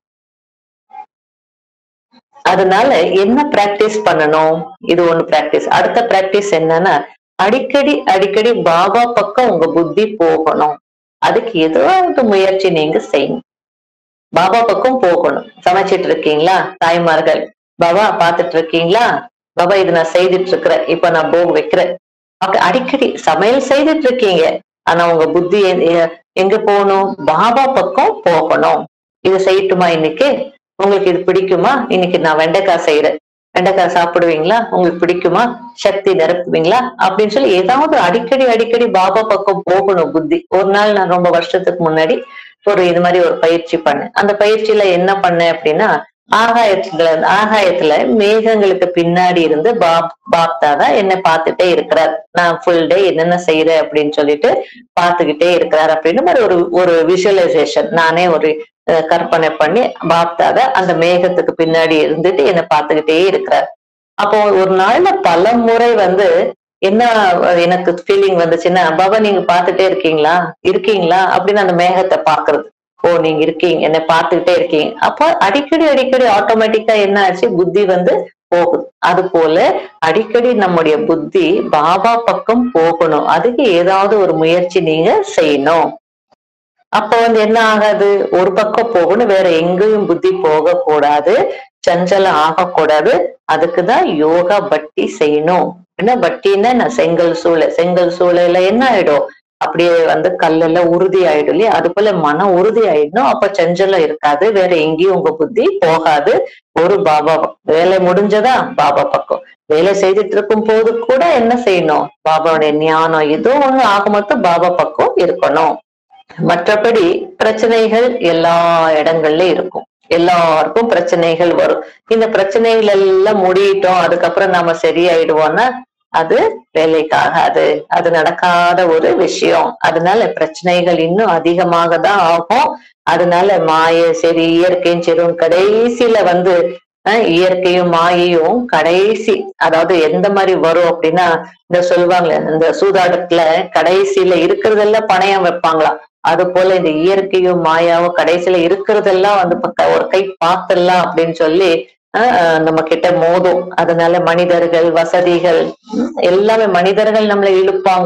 அதனால என்ன பிராக்டிஸ் பண்ணணும் இது ஒண்ணு பிராக்டிஸ் அடுத்த பிராக்டிஸ் என்னன்னா அடிக்கடி அடிக்கடி பாபா பக்கம் உங்க புத்தி போகணும் அதுக்கு ஏதாவது முயற்சி நீங்க செய்யணும் பாபா பக்கம் போகணும் சமைச்சிட்டு இருக்கீங்களா தாய்மார்கள் பாபா பாத்துட்டு இருக்கீங்களா பாபா இது நான் செய்துட்டு இருக்கிறேன் இப்ப நான் போக வைக்கிறேன் அப்ப அடிக்கடி சமையல் செய்துட்டு இருக்கீங்க ஆனா உங்க புத்தி எ- எ- எங்க போகணும் பாபா பக்கம் போகணும் இது செய்யட்டுமா இன்னைக்கு உங்களுக்கு இது பிடிக்குமா இன்னைக்கு நான் வெண்டைக்காய் செய்யறேன் வெண்டைக்காய் சாப்பிடுவீங்களா உங்களுக்கு பிடிக்குமா சக்தி நிரப்புவீங்களா அப்படின்னு சொல்லி ஏதாவது அடிக்கடி அடிக்கடி பாபா பக்கம் போகணும் புத்தி ஒரு நாள் நான் ரொம்ப வருஷத்துக்கு முன்னாடி ஒரு இது மாதிரி ஒரு பயிற்சி பண்ணேன் அந்த பயிற்சியில என்ன பண்ணேன் அப்படின்னா ஆகாயத்துல ஆகாயத்துல மேகங்களுக்கு பின்னாடி இருந்து பாப் பாப்தா தான் என்னை பார்த்துட்டே இருக்கிறார் நான் ஃபுல் டே என்னென்ன செய்யறேன் அப்படின்னு சொல்லிட்டு பார்த்துக்கிட்டே இருக்கிறார் அப்படின்னு மாதிரி ஒரு ஒரு விஷுவலைசேஷன் நானே ஒரு அஹ், கற்பனை பண்ணி பாப்தாத அந்த மேகத்துக்கு பின்னாடி இருந்துட்டு என்னை பார்த்துக்கிட்டே இருக்கிறார் அப்போ ஒரு நாள்ல பல முறை வந்து என்ன அஹ், எனக்கு ஃபீலிங் வந்துச்சுன்னா பாபா நீங்க பார்த்துட்டே இருக்கீங்களா இருக்கீங்களா அப்படின்னு அந்த மேகத்தை பாக்குறது ஓ நீங்க இருக்கீங்க என்னை பார்த்துக்கிட்டே இருக்கீங்க அப்போ அடிக்கடி அடிக்கடி ஆட்டோமேட்டிக்கா என்ன ஆச்சு புத்தி வந்து போகுது அது போல அடிக்கடி நம்முடைய புத்தி பாபா பக்கம் போகணும் அதுக்கு ஏதாவது ஒரு முயற்சி நீங்க செய்யணும் அப்ப வந்து என்ன ஆகாது ஒரு பக்கம் போகணும் வேற எங்கேயும் புத்தி போக கூடாது சஞ்சலம் ஆகக்கூடாது அதுக்குதான் யோகா பட்டி செய்யணும் என்ன பட்டின்னா நான் செங்கல் சூளை செங்கல் சூளையில என்ன ஆயிடும் அப்படியே வந்து கல்லுல உறுதி ஆயிடும் இல்லையா அது போல மனம் உறுதி ஆயிடணும் அப்ப சஞ்சலம் இருக்காது வேற எங்கேயும் உங்க புத்தி போகாது ஒரு பாபா பக்கம். வேலை முடிஞ்சதா பாபா பக்கம் வேலை செய்துட்டு இருக்கும் போது கூட என்ன செய்யணும் பாபாவுடைய ஞானம் ஏதோ ஒண்ணு ஆக மொத்தம் பாபா பக்கம் இருக்கணும் மற்றபடி பிரச்சனைகள் எல்லா இடங்கள்லயும் இருக்கும் எல்லாருக்கும் பிரச்சனைகள் வரும் இந்த பிரச்சனைகள் எல்லாம் முடியிட்டோம் அதுக்கப்புறம் நாம சரியாயிடுவோம்னா அது வேலைக்காகாது அது நடக்காத ஒரு விஷயம் அதனால பிரச்சனைகள் இன்னும் அதிகமாக தான் ஆகும் அதனால மாய சரி இயற்கையும் சரி கடைசியில வந்து அஹ், இயற்கையும் மாயையும் கடைசி அதாவது எந்த மாதிரி வரும் அப்படின்னா இந்த சொல்லுவாங்களே இந்த சூதாட்டத்துல கடைசியில இருக்கிறதெல்லாம் பணயம் வைப்பாங்களாம் அது போல இந்த இயற்கையும் மாயாவும் கடைசியில இருக்கிறதெல்லாம் வந்து பக்க- ஒரு கை பார்த்தலாம் அப்படின்னு சொல்லி ஆஹ் நம்ம கிட்ட மோதும் அதனால மனிதர்கள் வசதிகள் உம், எல்லாமே மனிதர்கள் நம்மளை இழுப்பாங்க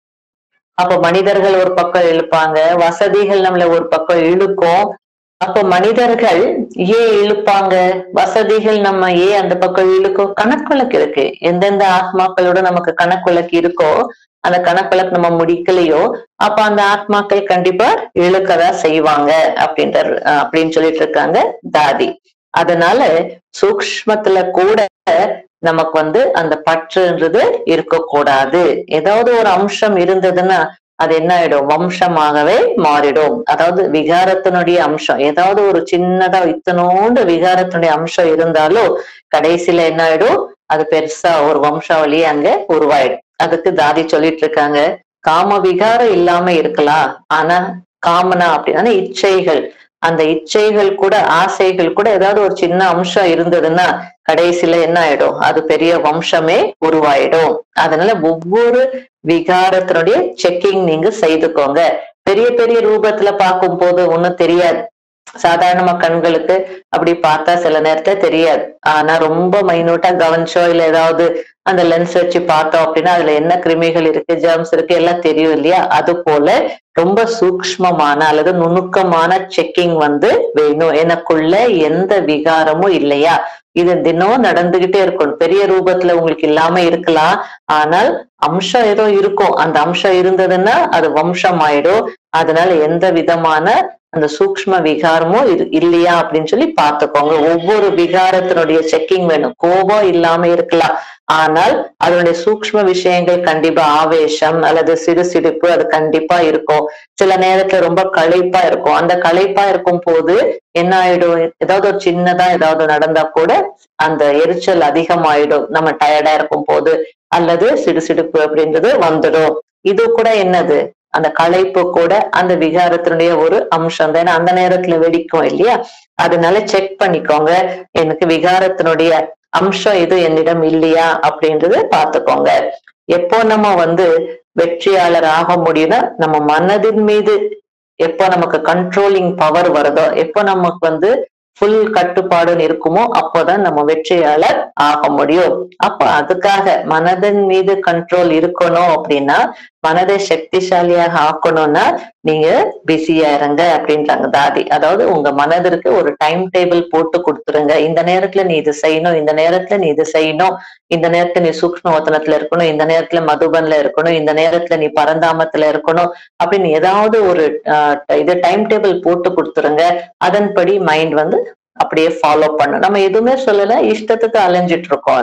அப்ப மனிதர்கள் ஒரு பக்கம் இழுப்பாங்க வசதிகள் நம்மள ஒரு பக்கம் இழுக்கும் அப்ப மனிதர்கள் ஏன் இழுப்பாங்க வசதிகள் நம்ம ஏன் அந்த பக்கம் இழுக்கும் கணக்குழக்கு இருக்கு எந்தெந்த ஆத்மாக்களோட நமக்கு கணக்குழக்கு இருக்கோ அந்த கணக்குழக்கு நம்ம முடிக்கலையோ அப்ப அந்த ஆத்மாக்கள் கண்டிப்பா இழுக்கதான் செய்வாங்க அப்படின்ற அப்படின்னு சொல்லிட்டு இருக்காங்க தாதி அதனால சூக்ஷ்மத்துல கூட நமக்கு வந்து அந்த பற்றுன்றது இருக்கக்கூடாது ஏதாவது ஒரு அம்சம் இருந்ததுன்னா அது என்ன ஆயிடும் வம்சமாகவே மாறிடும் அதாவது விகாரத்தினுடைய அம்சம் ஏதாவது ஒரு சின்னதா இத்தனோண்டு விகாரத்தினுடைய அம்சம் இருந்தாலும் கடைசியில என்ன ஆயிடும் அது பெருசா ஒரு வம்சாவளியே அங்க உருவாயிடும் அதுக்கு தாதி சொல்லிட்டு இருக்காங்க காம விகாரம் இல்லாம இருக்கலாம் ஆனா காமனா அப்படின்னா இச்சைகள் அந்த இச்சைகள் கூட ஆசைகள் கூட ஏதாவது ஒரு சின்ன அம்சம் இருந்ததுன்னா கடைசியில என்ன ஆயிடும் அது பெரிய வம்சமே உருவாயிடும் அதனால ஒவ்வொரு விகாரத்தினுடைய செக்கிங் நீங்க செய்துக்கோங்க பெரிய பெரிய ரூபத்துல பார்க்கும் போது ஒண்ணும் தெரியாது சாதாரணமா கண்களுக்கு அப்படி பார்த்தா சில நேரத்துல தெரியாது ஆனா ரொம்ப மைனூட்டா கவனிச்சோ இல்ல ஏதாவது அந்த லென்ஸ் வச்சு பார்த்தோம் அப்படின்னா அதுல என்ன கிருமிகள் இருக்கு ஜெர்ம்ஸ் இருக்கு எல்லாம் தெரியும் இல்லையா அது போல ரொம்ப சூக்ஷ்மமான அல்லது நுணுக்கமான செக்கிங் வந்து வேணும் எனக்குள்ள எந்த விகாரமும் இல்லையா இது தினம் நடந்துகிட்டே இருக்கும் பெரிய ரூபத்துல உங்களுக்கு இல்லாம இருக்கலாம் ஆனால் அம்சம் ஏதோ இருக்கும் அந்த அம்சம் இருந்ததுன்னா அது வம்சம் ஆயிடும் அதனால எந்த விதமான அந்த சூக்ஷ்ம விகாரமும் இரு- இல்லையா அப்படின்னு சொல்லி பார்த்துக்கோங்க ஒவ்வொரு விகாரத்தினுடைய செக்கிங் வேணும் கோபம் இல்லாம இருக்கலாம் ஆனால் அதனுடைய சூக்ஷ்ம விஷயங்கள் கண்டிப்பா ஆவேசம் அல்லது சிறு சிரிப்பு அது கண்டிப்பா இருக்கும் சில நேரத்துல ரொம்ப களைப்பா இருக்கும் அந்த களைப்பா இருக்கும் போது என்ன ஆயிடும் ஏதாவது ஒரு சின்னதா ஏதாவது நடந்தா கூட அந்த எரிச்சல் அதிகமாயிடும் நம்ம டயர்டா இருக்கும் போது அல்லது சிடுசிடுப்பு அப்படின்றது வந்துடும் இது கூட என்னது அந்த களைப்பு கூட அந்த விகாரத்தினுடைய ஒரு அம்சம் தான் ஏன்னா அந்த நேரத்துல வெடிக்கும் இல்லையா அதனால செக் பண்ணிக்கோங்க எனக்கு விகாரத்தினுடைய அம்சம் எது என்னிடம் இல்லையா அப்படின்றது பார்த்துக்கோங்க எப்போ நம்ம வந்து வெற்றியாளர் ஆக முடியும்னா நம்ம மனதின் மீது எப்போ நமக்கு கண்ட்ரோலிங் பவர் வருதோ எப்போ நமக்கு வந்து ஃபுல் கட்டுப்பாடுன்னு இருக்குமோ அப்போதான் நம்ம வெற்றியாளர் ஆக முடியும் அப்ப அதுக்காக மனதின் மீது கண்ட்ரோல் இருக்கணும் அப்படின்னா மனதை சக்திசாலியாக ஆக்கணும்னா நீங்க பிஸியா இருங்க அப்படின்றாங்க தாதி அதாவது உங்க மனதிற்கு ஒரு டைம் டேபிள் போட்டு கொடுத்துருங்க இந்த நேரத்துல நீ இது செய்யணும் இந்த நேரத்துல நீ இது செய்யணும் இந்த நேரத்துல நீ சூக்ஷ்ம வத்தனத்துல இருக்கணும் இந்த நேரத்துல மதுபன்ல இருக்கணும் இந்த நேரத்துல நீ பரந்தாமத்துல இருக்கணும் அப்படின்னு ஏதாவது ஒரு ஆஹ், இது டைம் டேபிள் போட்டு கொடுத்துருங்க அதன்படி மைண்ட் வந்து அப்படியே ஃபாலோ பண்ணும் நம்ம எதுவுமே சொல்லல இஷ்டத்துக்கு அலைஞ்சிட்டு இருக்கோம்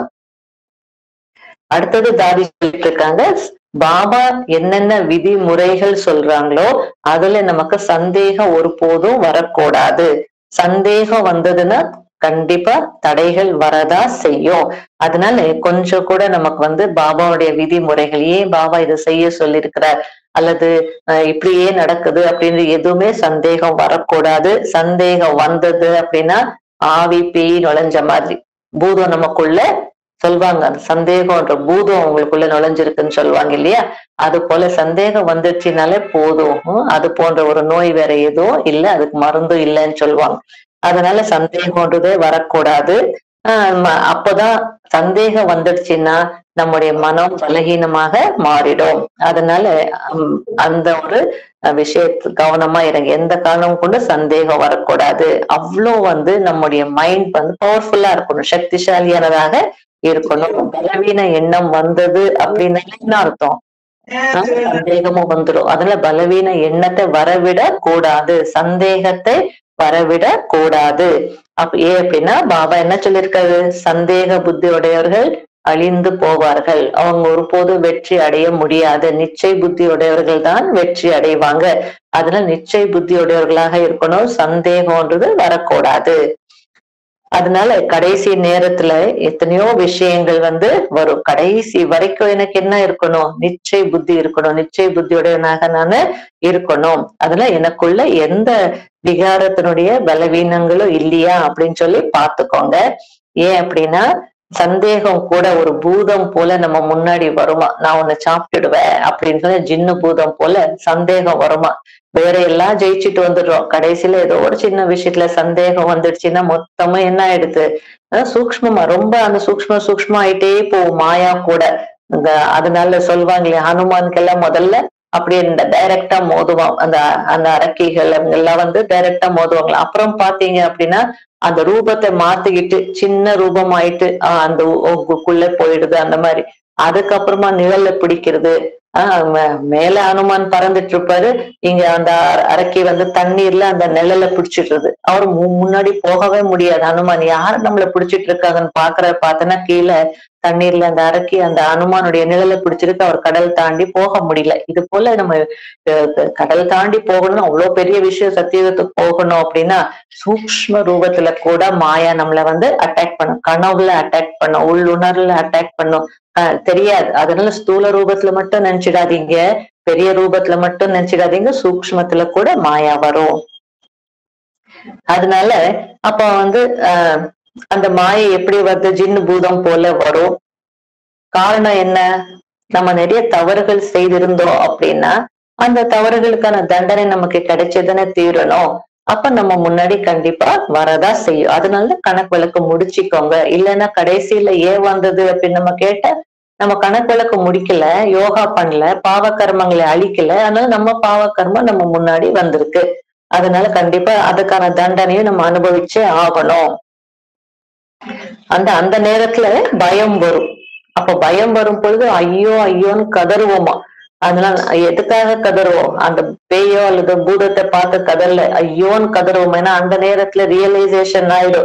அடுத்தது தாதி சொல்லிட்டு இருக்காங்க பாபா என்னென்ன விதிமுறைகள் சொல்றாங்களோ அதுல நமக்கு சந்தேகம் ஒருபோதும் வரக்கூடாது சந்தேகம் வந்ததுன்னா கண்டிப்பா தடைகள் வரதா செய்யும் அதனால கொஞ்சம் கூட நமக்கு வந்து பாபாவுடைய விதிமுறைகள் ஏன் பாபா இதை செய்ய சொல்லியிருக்கிறார் அல்லது அஹ், இப்படியே நடக்குது அப்படின்னு எதுவுமே சந்தேகம் வரக்கூடாது சந்தேகம் வந்தது அப்படின்னா ஆவி பேய் நுழைஞ்ச மாதிரி பூதம் நமக்குள்ள சொல்வாங்க அந்த சந்தேகம்ன்ற பூதம் உங்களுக்குள்ள நுழைஞ்சிருக்குன்னு சொல்லுவாங்க இல்லையா அது போல சந்தேகம் வந்துச்சுனாலே போதும் ஹம், அது போன்ற ஒரு நோய் வேற எதுவும் இல்ல அதுக்கு மருந்தும் இல்லைன்னு சொல்லுவாங்க அதனால சந்தேகம்ன்றதே வரக்கூடாது ஆஹ் ம- அப்பதான் சந்தேகம் வந்துடுச்சுன்னா நம்முடைய மனம் பலகீனமாக மாறிடும் அதனால ஹம், அந்த ஒரு அஹ், விஷயத்து கவனமா இருங்க எந்த காரணம் கொண்டு சந்தேகம் வரக்கூடாது அவ்வளோ வந்து நம்முடைய மைண்ட் வந்து பவர்ஃபுல்லா இருக்கணும் சக்திசாலியானதாக இருக்கணும் பலவீன எண்ணம் வந்தது அப்படின்னு என்ன அர்த்தம் ஆஹ் சந்தேகமும் வந்துடும் அதனால பலவீன எண்ணத்தை வரவிட கூடாது சந்தேகத்தை வரவிட கூடாது அப்ப ஏன் அப்படின்னா பாபா என்ன சொல்லியிருக்காரு சந்தேக புத்தி உடையவர்கள் அழிந்து போவார்கள் அவங்க ஒருபோது வெற்றி அடைய முடியாது நிச்சய புத்தி உடையவர்கள் தான் வெற்றி அடைவாங்க அதனால நிச்சய புத்தி உடையவர்களாக இருக்கணும் சந்தேகம்ன்றது வரக்கூடாது அதனால கடைசி நேரத்துல எத்தனையோ விஷயங்கள் வந்து வரும் கடைசி வரைக்கும் எனக்கு என்ன இருக்கணும் நிச்சய புத்தி இருக்கணும் நிச்சய புத்தியுடையவனாக நானு இருக்கணும் அதனால எனக்குள்ள எந்த விகாரத்தினுடைய பலவீனங்களும் இல்லையா அப்படின்னு சொல்லி பார்த்துக்கோங்க ஏன் அப்படின்னா சந்தேகம் கூட ஒரு பூதம் போல நம்ம முன்னாடி வருமா நான் உன்னை சாப்பிட்டுடுவேன் அப்படின்னு சொல்லி ஜின்னு பூதம் போல சந்தேகம் வருமா வேற எல்லாம் ஜெயிச்சுட்டு வந்துடுறோம் கடைசியில ஏதோ ஒரு சின்ன விஷயத்துல சந்தேகம் வந்துடுச்சுன்னா மொத்தமா என்ன ஆயிடுது அஹ் சூக்ஷ்மமா ரொம்ப அந்த சூக்ஷ்ம சூக்ஷ்மம் ஆயிட்டே போகும் மாயா கூட இந்த அதனால சொல்லுவாங்களே ஹனுமான்கெல்லாம் முதல்ல அப்படியே இந்த டைரக்டா மோதுவான் அந்த அந்த அரக்கிகள் அவங்க எல்லாம் வந்து டைரக்டா மோதுவாங்களா அப்புறம் பாத்தீங்க அப்படின்னா அந்த ரூபத்தை மாத்திக்கிட்டு சின்ன ரூபம் ஆயிட்டு ஆஹ் அந்த உக்குள்ள போயிடுது அந்த மாதிரி அதுக்கப்புறமா நிழல்ல பிடிக்கிறது ஆஹ் மே- மேல அனுமான் பறந்துட்டு இருப்பாரு இங்க அந்த அர- அரக்கி வந்து தண்ணீர்ல அந்த நிழல பிடிச்சிடுறது அவர் மு- முன்னாடி போகவே முடியாது அனுமான் யார் நம்மள பிடிச்சிட்டு இருக்காங்கன்னு பாக்குற பார்த்தனா கீழே தண்ணீர்ல அந்த அரக்கி அந்த அனுமானுடைய நிழல பிடிச்சிருக்கு அவர் கடல் தாண்டி போக முடியல இது போல நம்ம அஹ், க- கடல் தாண்டி போகணும் அவ்வளவு பெரிய விஷயம் சத்தியத்துக்கு போகணும் அப்படின்னா சூக்ஷ்ம ரூபத்துல கூட மாயா நம்மள வந்து அட்டாக் பண்ணும் கனவுல அட்டாக் பண்ணும் உள்ளுணர்வுல அட்டாக் பண்ணும் அஹ், தெரியாது அதனால ஸ்தூல ரூபத்துல மட்டும் நினைச்சிடாதீங்க பெரிய ரூபத்துல மட்டும் நினைச்சிடாதீங்க சூக்ஷ்மத்துல கூட மாயா வரும் அதனால அப்ப வந்து ஆஹ் அந்த மாயை எப்படி வருது ஜின்னு பூதம் போல வரும் காரணம் என்ன நம்ம நிறைய தவறுகள் செய்திருந்தோம் அப்படின்னா அந்த தவறுகளுக்கான தண்டனை நமக்கு கிடைச்சதுன்னு தீரணும் அப்ப நம்ம முன்னாடி கண்டிப்பா வரதா செய்யும் அதனால கணக்கு வழக்கு முடிச்சுக்கோங்க இல்லைன்னா கடைசியில ஏன் வந்தது அப்படின்னு நம்ம கேட்டா நம்ம கணக்கு வழக்கு முடிக்கல யோகா பண்ணல பாவ கர்மங்களை அழிக்கல அதனால நம்ம பாவ கர்மம் நம்ம முன்னாடி வந்திருக்கு அதனால கண்டிப்பா அதுக்கான தண்டனையும் நம்ம அனுபவிச்சே ஆகணும் அந்த அந்த நேரத்துல பயம் வரும் அப்ப பயம் வரும் பொழுது ஐயோ ஐயோன்னு கதறுவோமா அதனால எதுக்காக கதறுவோம் அந்த பேயோ அல்லது பூதத்தை பார்த்து கதறல ஐயோன்னு கதறுவோம் ஏன்னா அந்த நேரத்துல ரியலைசேஷன் ஆயிடும்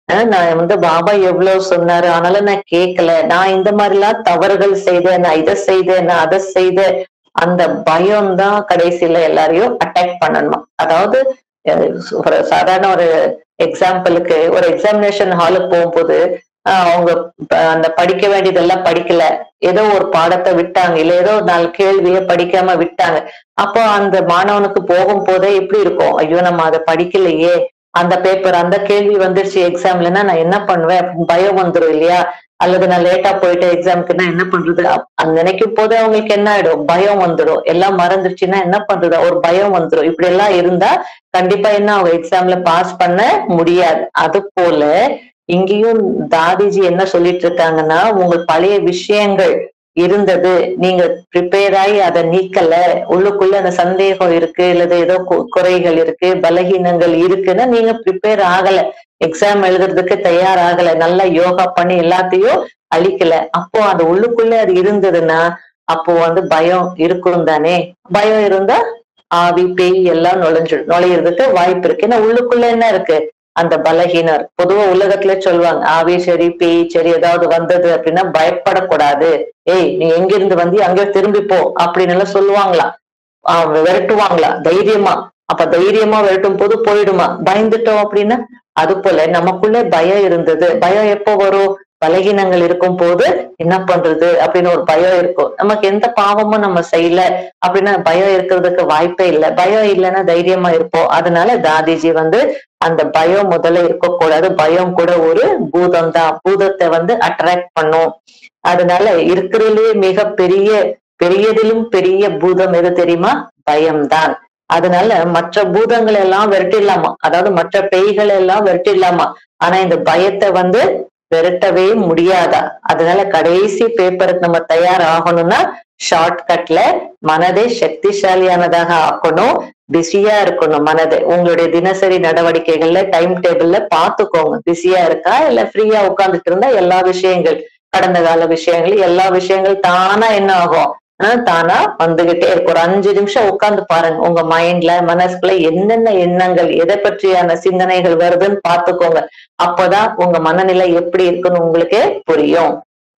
அஹ் நான் வந்து பாபா எவ்வளவு சொன்னாரு ஆனாலும் நான் கேட்கல நான் இந்த மாதிரி எல்லாம் தவறுகள் செய்தேன் நான் இதை செய்தேன் நான் அதை செய்தேன் அந்த பயம் தான் கடைசியில எல்லாரையும் அட்டாக் பண்ணணுமா அதாவது அஹ் ஒரு சாதாரண ஒரு எக்ஸாம்பிளுக்கு ஒரு எக்ஸாமினேஷன் ஹாலுக்கு போகும்போது ஆஹ் அவங்க ப- அந்த படிக்க வேண்டியதெல்லாம் படிக்கல ஏதோ ஒரு பாடத்தை விட்டாங்க இல்ல ஏதோ ஒரு நாலு கேள்வியை படிக்காம விட்டாங்க அப்போ அந்த மாணவனுக்கு போகும் போதே எப்படி இருக்கும் ஐயோ நம்ம அதை படிக்கலையே அந்த பேப்பர் அந்த கேள்வி வந்துருச்சு எக்ஸாம்லன்னா நான் என்ன பண்ணுவேன் அப்படின்னு பயம் வந்துரும் இல்லையா அல்லது நான் லேட்டா போயிட்டு எக்ஸாமுக்கு நான் என்ன பண்றது அப்- அந்த நினைக்கும் போது அவங்களுக்கு என்ன ஆயிடும் பயம் வந்துரும் எல்லாம் மறந்துருச்சுன்னா என்ன பண்றது ஒரு பயம் வந்துரும் இப்படி எல்லாம் இருந்தா கண்டிப்பா என்ன அவங்க எக்ஸாம்ல பாஸ் பண்ண முடியாது அது போல இங்கேயும் தாதிஜி என்ன சொல்லிட்டு இருக்காங்கன்னா உங்கள் பழைய விஷயங்கள் இருந்தது நீங்க ப்ரிப்பேர் ஆகி அதை நீக்கல உள்ளுக்குள்ள அந்த சந்தேகம் இருக்கு இல்லது ஏதோ கு- குறைகள் இருக்கு பலகீனங்கள் இருக்குன்னா நீங்க ப்ரிப்பேர் ஆகல எக்ஸாம் எழுதுறதுக்கு தயாராகல நல்லா யோகா பண்ணி எல்லாத்தையும் அழிக்கல அப்போ அந்த உள்ளுக்குள்ள அது இருந்ததுன்னா அப்போ வந்து பயம் இருக்கும் தானே பயம் இருந்தா ஆவி பேய் எல்லாம் நுழைஞ்சு நுழையிறதுக்கு வாய்ப்பு இருக்கு ஏன்னா உள்ளுக்குள்ள என்ன இருக்கு அந்த பலகீனர் பொதுவா உலகத்துல சொல்லுவாங்க ஆவி சரி பேய் சரி ஏதாவது வந்தது அப்படின்னா பயப்படக்கூடாது ஏய் நீ எங்கிருந்து வந்து அங்கே திரும்பி போ அப்படின்னு எல்லாம் சொல்லுவாங்களாம் ஆஹ் விரட்டுவாங்களா தைரியமா அப்ப தைரியமா விரட்டும் போது போயிடுமா பயந்துட்டோம் அப்படின்னா அது போல நமக்குள்ள பயம் இருந்தது பயம் எப்போ வரும் பலகீனங்கள் இருக்கும் போது என்ன பண்றது அப்படின்னு ஒரு பயம் இருக்கும் நமக்கு எந்த பாவமும் நம்ம செய்யல அப்படின்னா பயம் இருக்கிறதுக்கு வாய்ப்பே இல்லை பயம் இல்லைன்னா தைரியமா இருப்போம் அதனால தாதிஜி வந்து அந்த பயம் முதல்ல இருக்கக்கூடாது பயம் கூட ஒரு பூதம் தான் பூதத்தை வந்து அட்ராக்ட் பண்ணும் அதனால இருக்கிறதுலயே மிக பெரிய பெரியதிலும் பெரிய பூதம் எது தெரியுமா பயம்தான் அதனால மற்ற பூதங்களை எல்லாம் விரட்டிடலாமா அதாவது மற்ற பேய்களை எல்லாம் விரட்டிடலாமா ஆனா இந்த பயத்தை வந்து விரட்டவே முடியாதா அதனால கடைசி பேப்பருக்கு நம்ம தயார் ஆகணும்னா ஷார்ட் கட்ல மனதை சக்திசாலியானதாக ஆக்கணும் பிஸியா இருக்கணும் மனதை உங்களுடைய தினசரி நடவடிக்கைகள்ல டைம் டேபிள்ல பாத்துக்கோங்க பிஸியா இருக்கா இல்ல ஃப்ரீயா உட்கார்ந்துட்டு இருந்தா எல்லா விஷயங்கள் கடந்த கால விஷயங்கள் எல்லா விஷயங்கள் தானா என்ன ஆகும் ஆஹ் தானா வந்துகிட்டே இருக்கும் ஒரு அஞ்சு நிமிஷம் உட்கார்ந்து பாருங்க உங்க மைண்ட்ல மனசுக்குள்ள என்னென்ன எண்ணங்கள் எதை பற்றியான சிந்தனைகள் வருதுன்னு பாத்துக்கோங்க அப்பதான் உங்க மனநிலை எப்படி இருக்குன்னு உங்களுக்கே புரியும்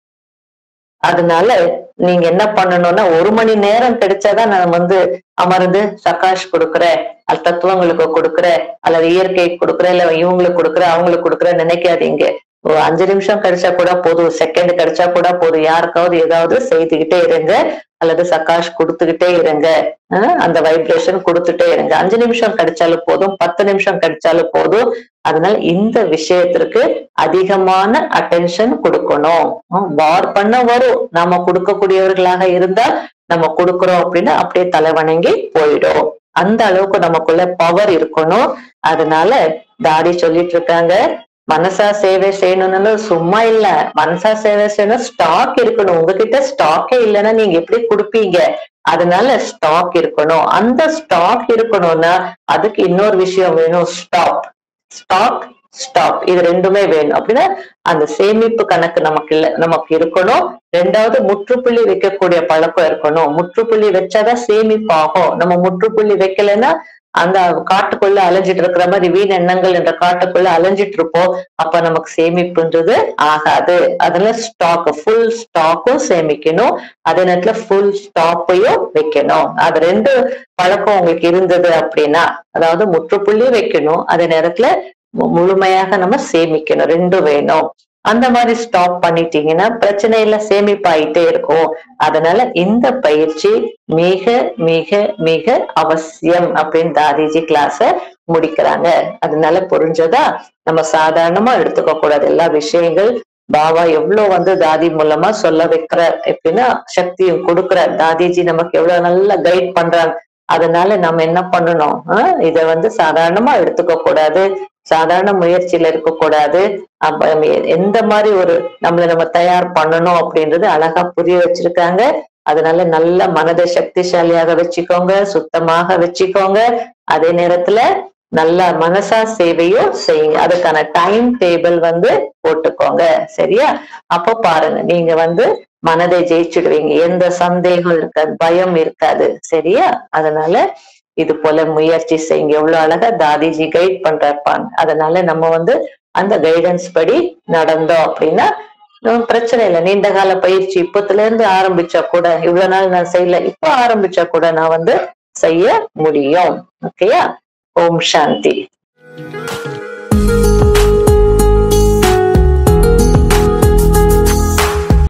அதனால நீங்க என்ன பண்ணணும்னா ஒரு மணி நேரம் கிடைச்சாதான் நான் வந்து அமர்ந்து சகாஷ் கொடுக்குறேன் அது தத்துவங்களுக்கு கொடுக்குறேன் அல்லது இயற்கைக்கு கொடுக்குறேன் இல்ல இவங்களுக்கு கொடுக்குறேன் அவங்களுக்கு கொடுக்குறேன் நினைக்காதீங்க ஒரு அஞ்சு நிமிஷம் கிடைச்சா கூட போதும் செகண்ட் கிடைச்சா கூட போதும் யாருக்காவது ஏதாவது செய்துகிட்டே இருங்க அல்லது சகாஷ் கொடுத்துக்கிட்டே இருங்க அஹ் அந்த வைப்ரேஷன் கொடுத்துட்டே இருங்க அஞ்சு நிமிஷம் கிடைச்சாலும் போதும் பத்து நிமிஷம் கிடைச்சாலும் போதும் அதனால இந்த விஷயத்திற்கு அதிகமான அட்டென்ஷன் கொடுக்கணும் வார் பண்ண வரும் நாம கொடுக்கக்கூடியவர்களாக இருந்தா நம்ம கொடுக்கிறோம் அப்படின்னா அப்படியே தலைவணங்கி போயிடும் அந்த அளவுக்கு நமக்குள்ள பவர் இருக்கணும் அதனால தாடி சொல்லிட்டு இருக்காங்க மனசா சேவை செய்யணும்னு சும்மா இல்ல மனசா சேவை செய்யணும் ஸ்டாக் இருக்கணும் உங்ககிட்ட ஸ்டாக்கே இல்லைன்னா நீங்க எப்படி கொடுப்பீங்க அதனால ஸ்டாக் இருக்கணும் அந்த ஸ்டாக் இருக்கணும்னா அதுக்கு இன்னொரு விஷயம் வேணும் ஸ்டாப் ஸ்டாக் ஸ்டாப் இது ரெண்டுமே வேணும் அப்படின்னா அந்த சேமிப்பு கணக்கு நமக்கு இல்ல நமக்கு இருக்கணும் ரெண்டாவது முற்றுப்புள்ளி வைக்கக்கூடிய பழக்கம் இருக்கணும் முற்றுப்புள்ளி வச்சாதான் சேமிப்பு ஆகும் நம்ம முற்றுப்புள்ளி வைக்கலைன்னா அந்த காட்டுக்குள்ள அலைஞ்சிட்டு இருக்கிற மாதிரி வீண் எண்ணங்கள் என்ற காட்டுக்குள்ள அலைஞ்சிட்டு இருப்போம் அப்ப நமக்கு சேமிப்புன்றது ஆகாது அதனால ஸ்டாக் ஃபுல் ஸ்டாக்கும் சேமிக்கணும் அதே நேரத்துல ஃபுல் ஸ்டாப்பையும் வைக்கணும் அது ரெண்டு பழக்கம் உங்களுக்கு இருந்தது அப்படின்னா அதாவது முற்றுப்புள்ளி வைக்கணும் அதே நேரத்துல மு- முழுமையாக நம்ம சேமிக்கணும் ரெண்டும் வேணும் அந்த மாதிரி ஸ்டாப் பண்ணிட்டீங்கன்னா பிரச்சனை இல்ல சேமிப்பாயிட்டே இருக்கும் அதனால இந்த பயிற்சி மிக மிக மிக அவசியம் அப்படின்னு தாதிஜி கிளாஸ முடிக்கிறாங்க அதனால புரிஞ்சதா நம்ம சாதாரணமா எடுத்துக்க கூடாது எல்லா விஷயங்கள் பாபா எவ்வளவு வந்து தாதி மூலமா சொல்ல வைக்கிற எப்படின்னா சக்தியும் கொடுக்குற தாதிஜி நமக்கு எவ்வளவு நல்லா கைட் பண்றாங்க அதனால நம்ம என்ன பண்ணணும் ஆஹ் இத வந்து சாதாரணமா எடுத்துக்க கூடாது சாதாரண முயற்சியில இருக்கக்கூடாது அப்ப நம்ம எ- எந்த மாதிரி ஒரு நம்மள நம்ம தயார் பண்ணணும் அப்படின்றது அழகா புரிய வச்சிருக்காங்க அதனால நல்ல மனதை சக்திசாலியாக வச்சுக்கோங்க சுத்தமாக வச்சுக்கோங்க அதே நேரத்துல நல்ல மனசா சேவையும் செய்யுங்க அதுக்கான டைம் டேபிள் வந்து போட்டுக்கோங்க சரியா அப்போ பாருங்க நீங்க வந்து மனதை ஜெயிச்சிடுவீங்க எந்த சந்தேகம் இருக்காது பயம் இருக்காது சரியா அதனால இது போல முயற்சி செய்யுங்க எவ்வளவு அழகா தாதிஜி கைட் பண்றாருப்பாங்க அதனால நம்ம வந்து அந்த கைடன்ஸ் படி நடந்தோம் அப்படின்னா நம்ம பிரச்சனை இல்லை நீண்ட கால பயிற்சி இப்பத்துல இருந்து ஆரம்பிச்சா கூட இவ்வளவு நாள் நான் செய்யல இப்ப ஆரம்பிச்சா கூட நான் வந்து செய்ய முடியும் ஓகேயா ஓம் சாந்தி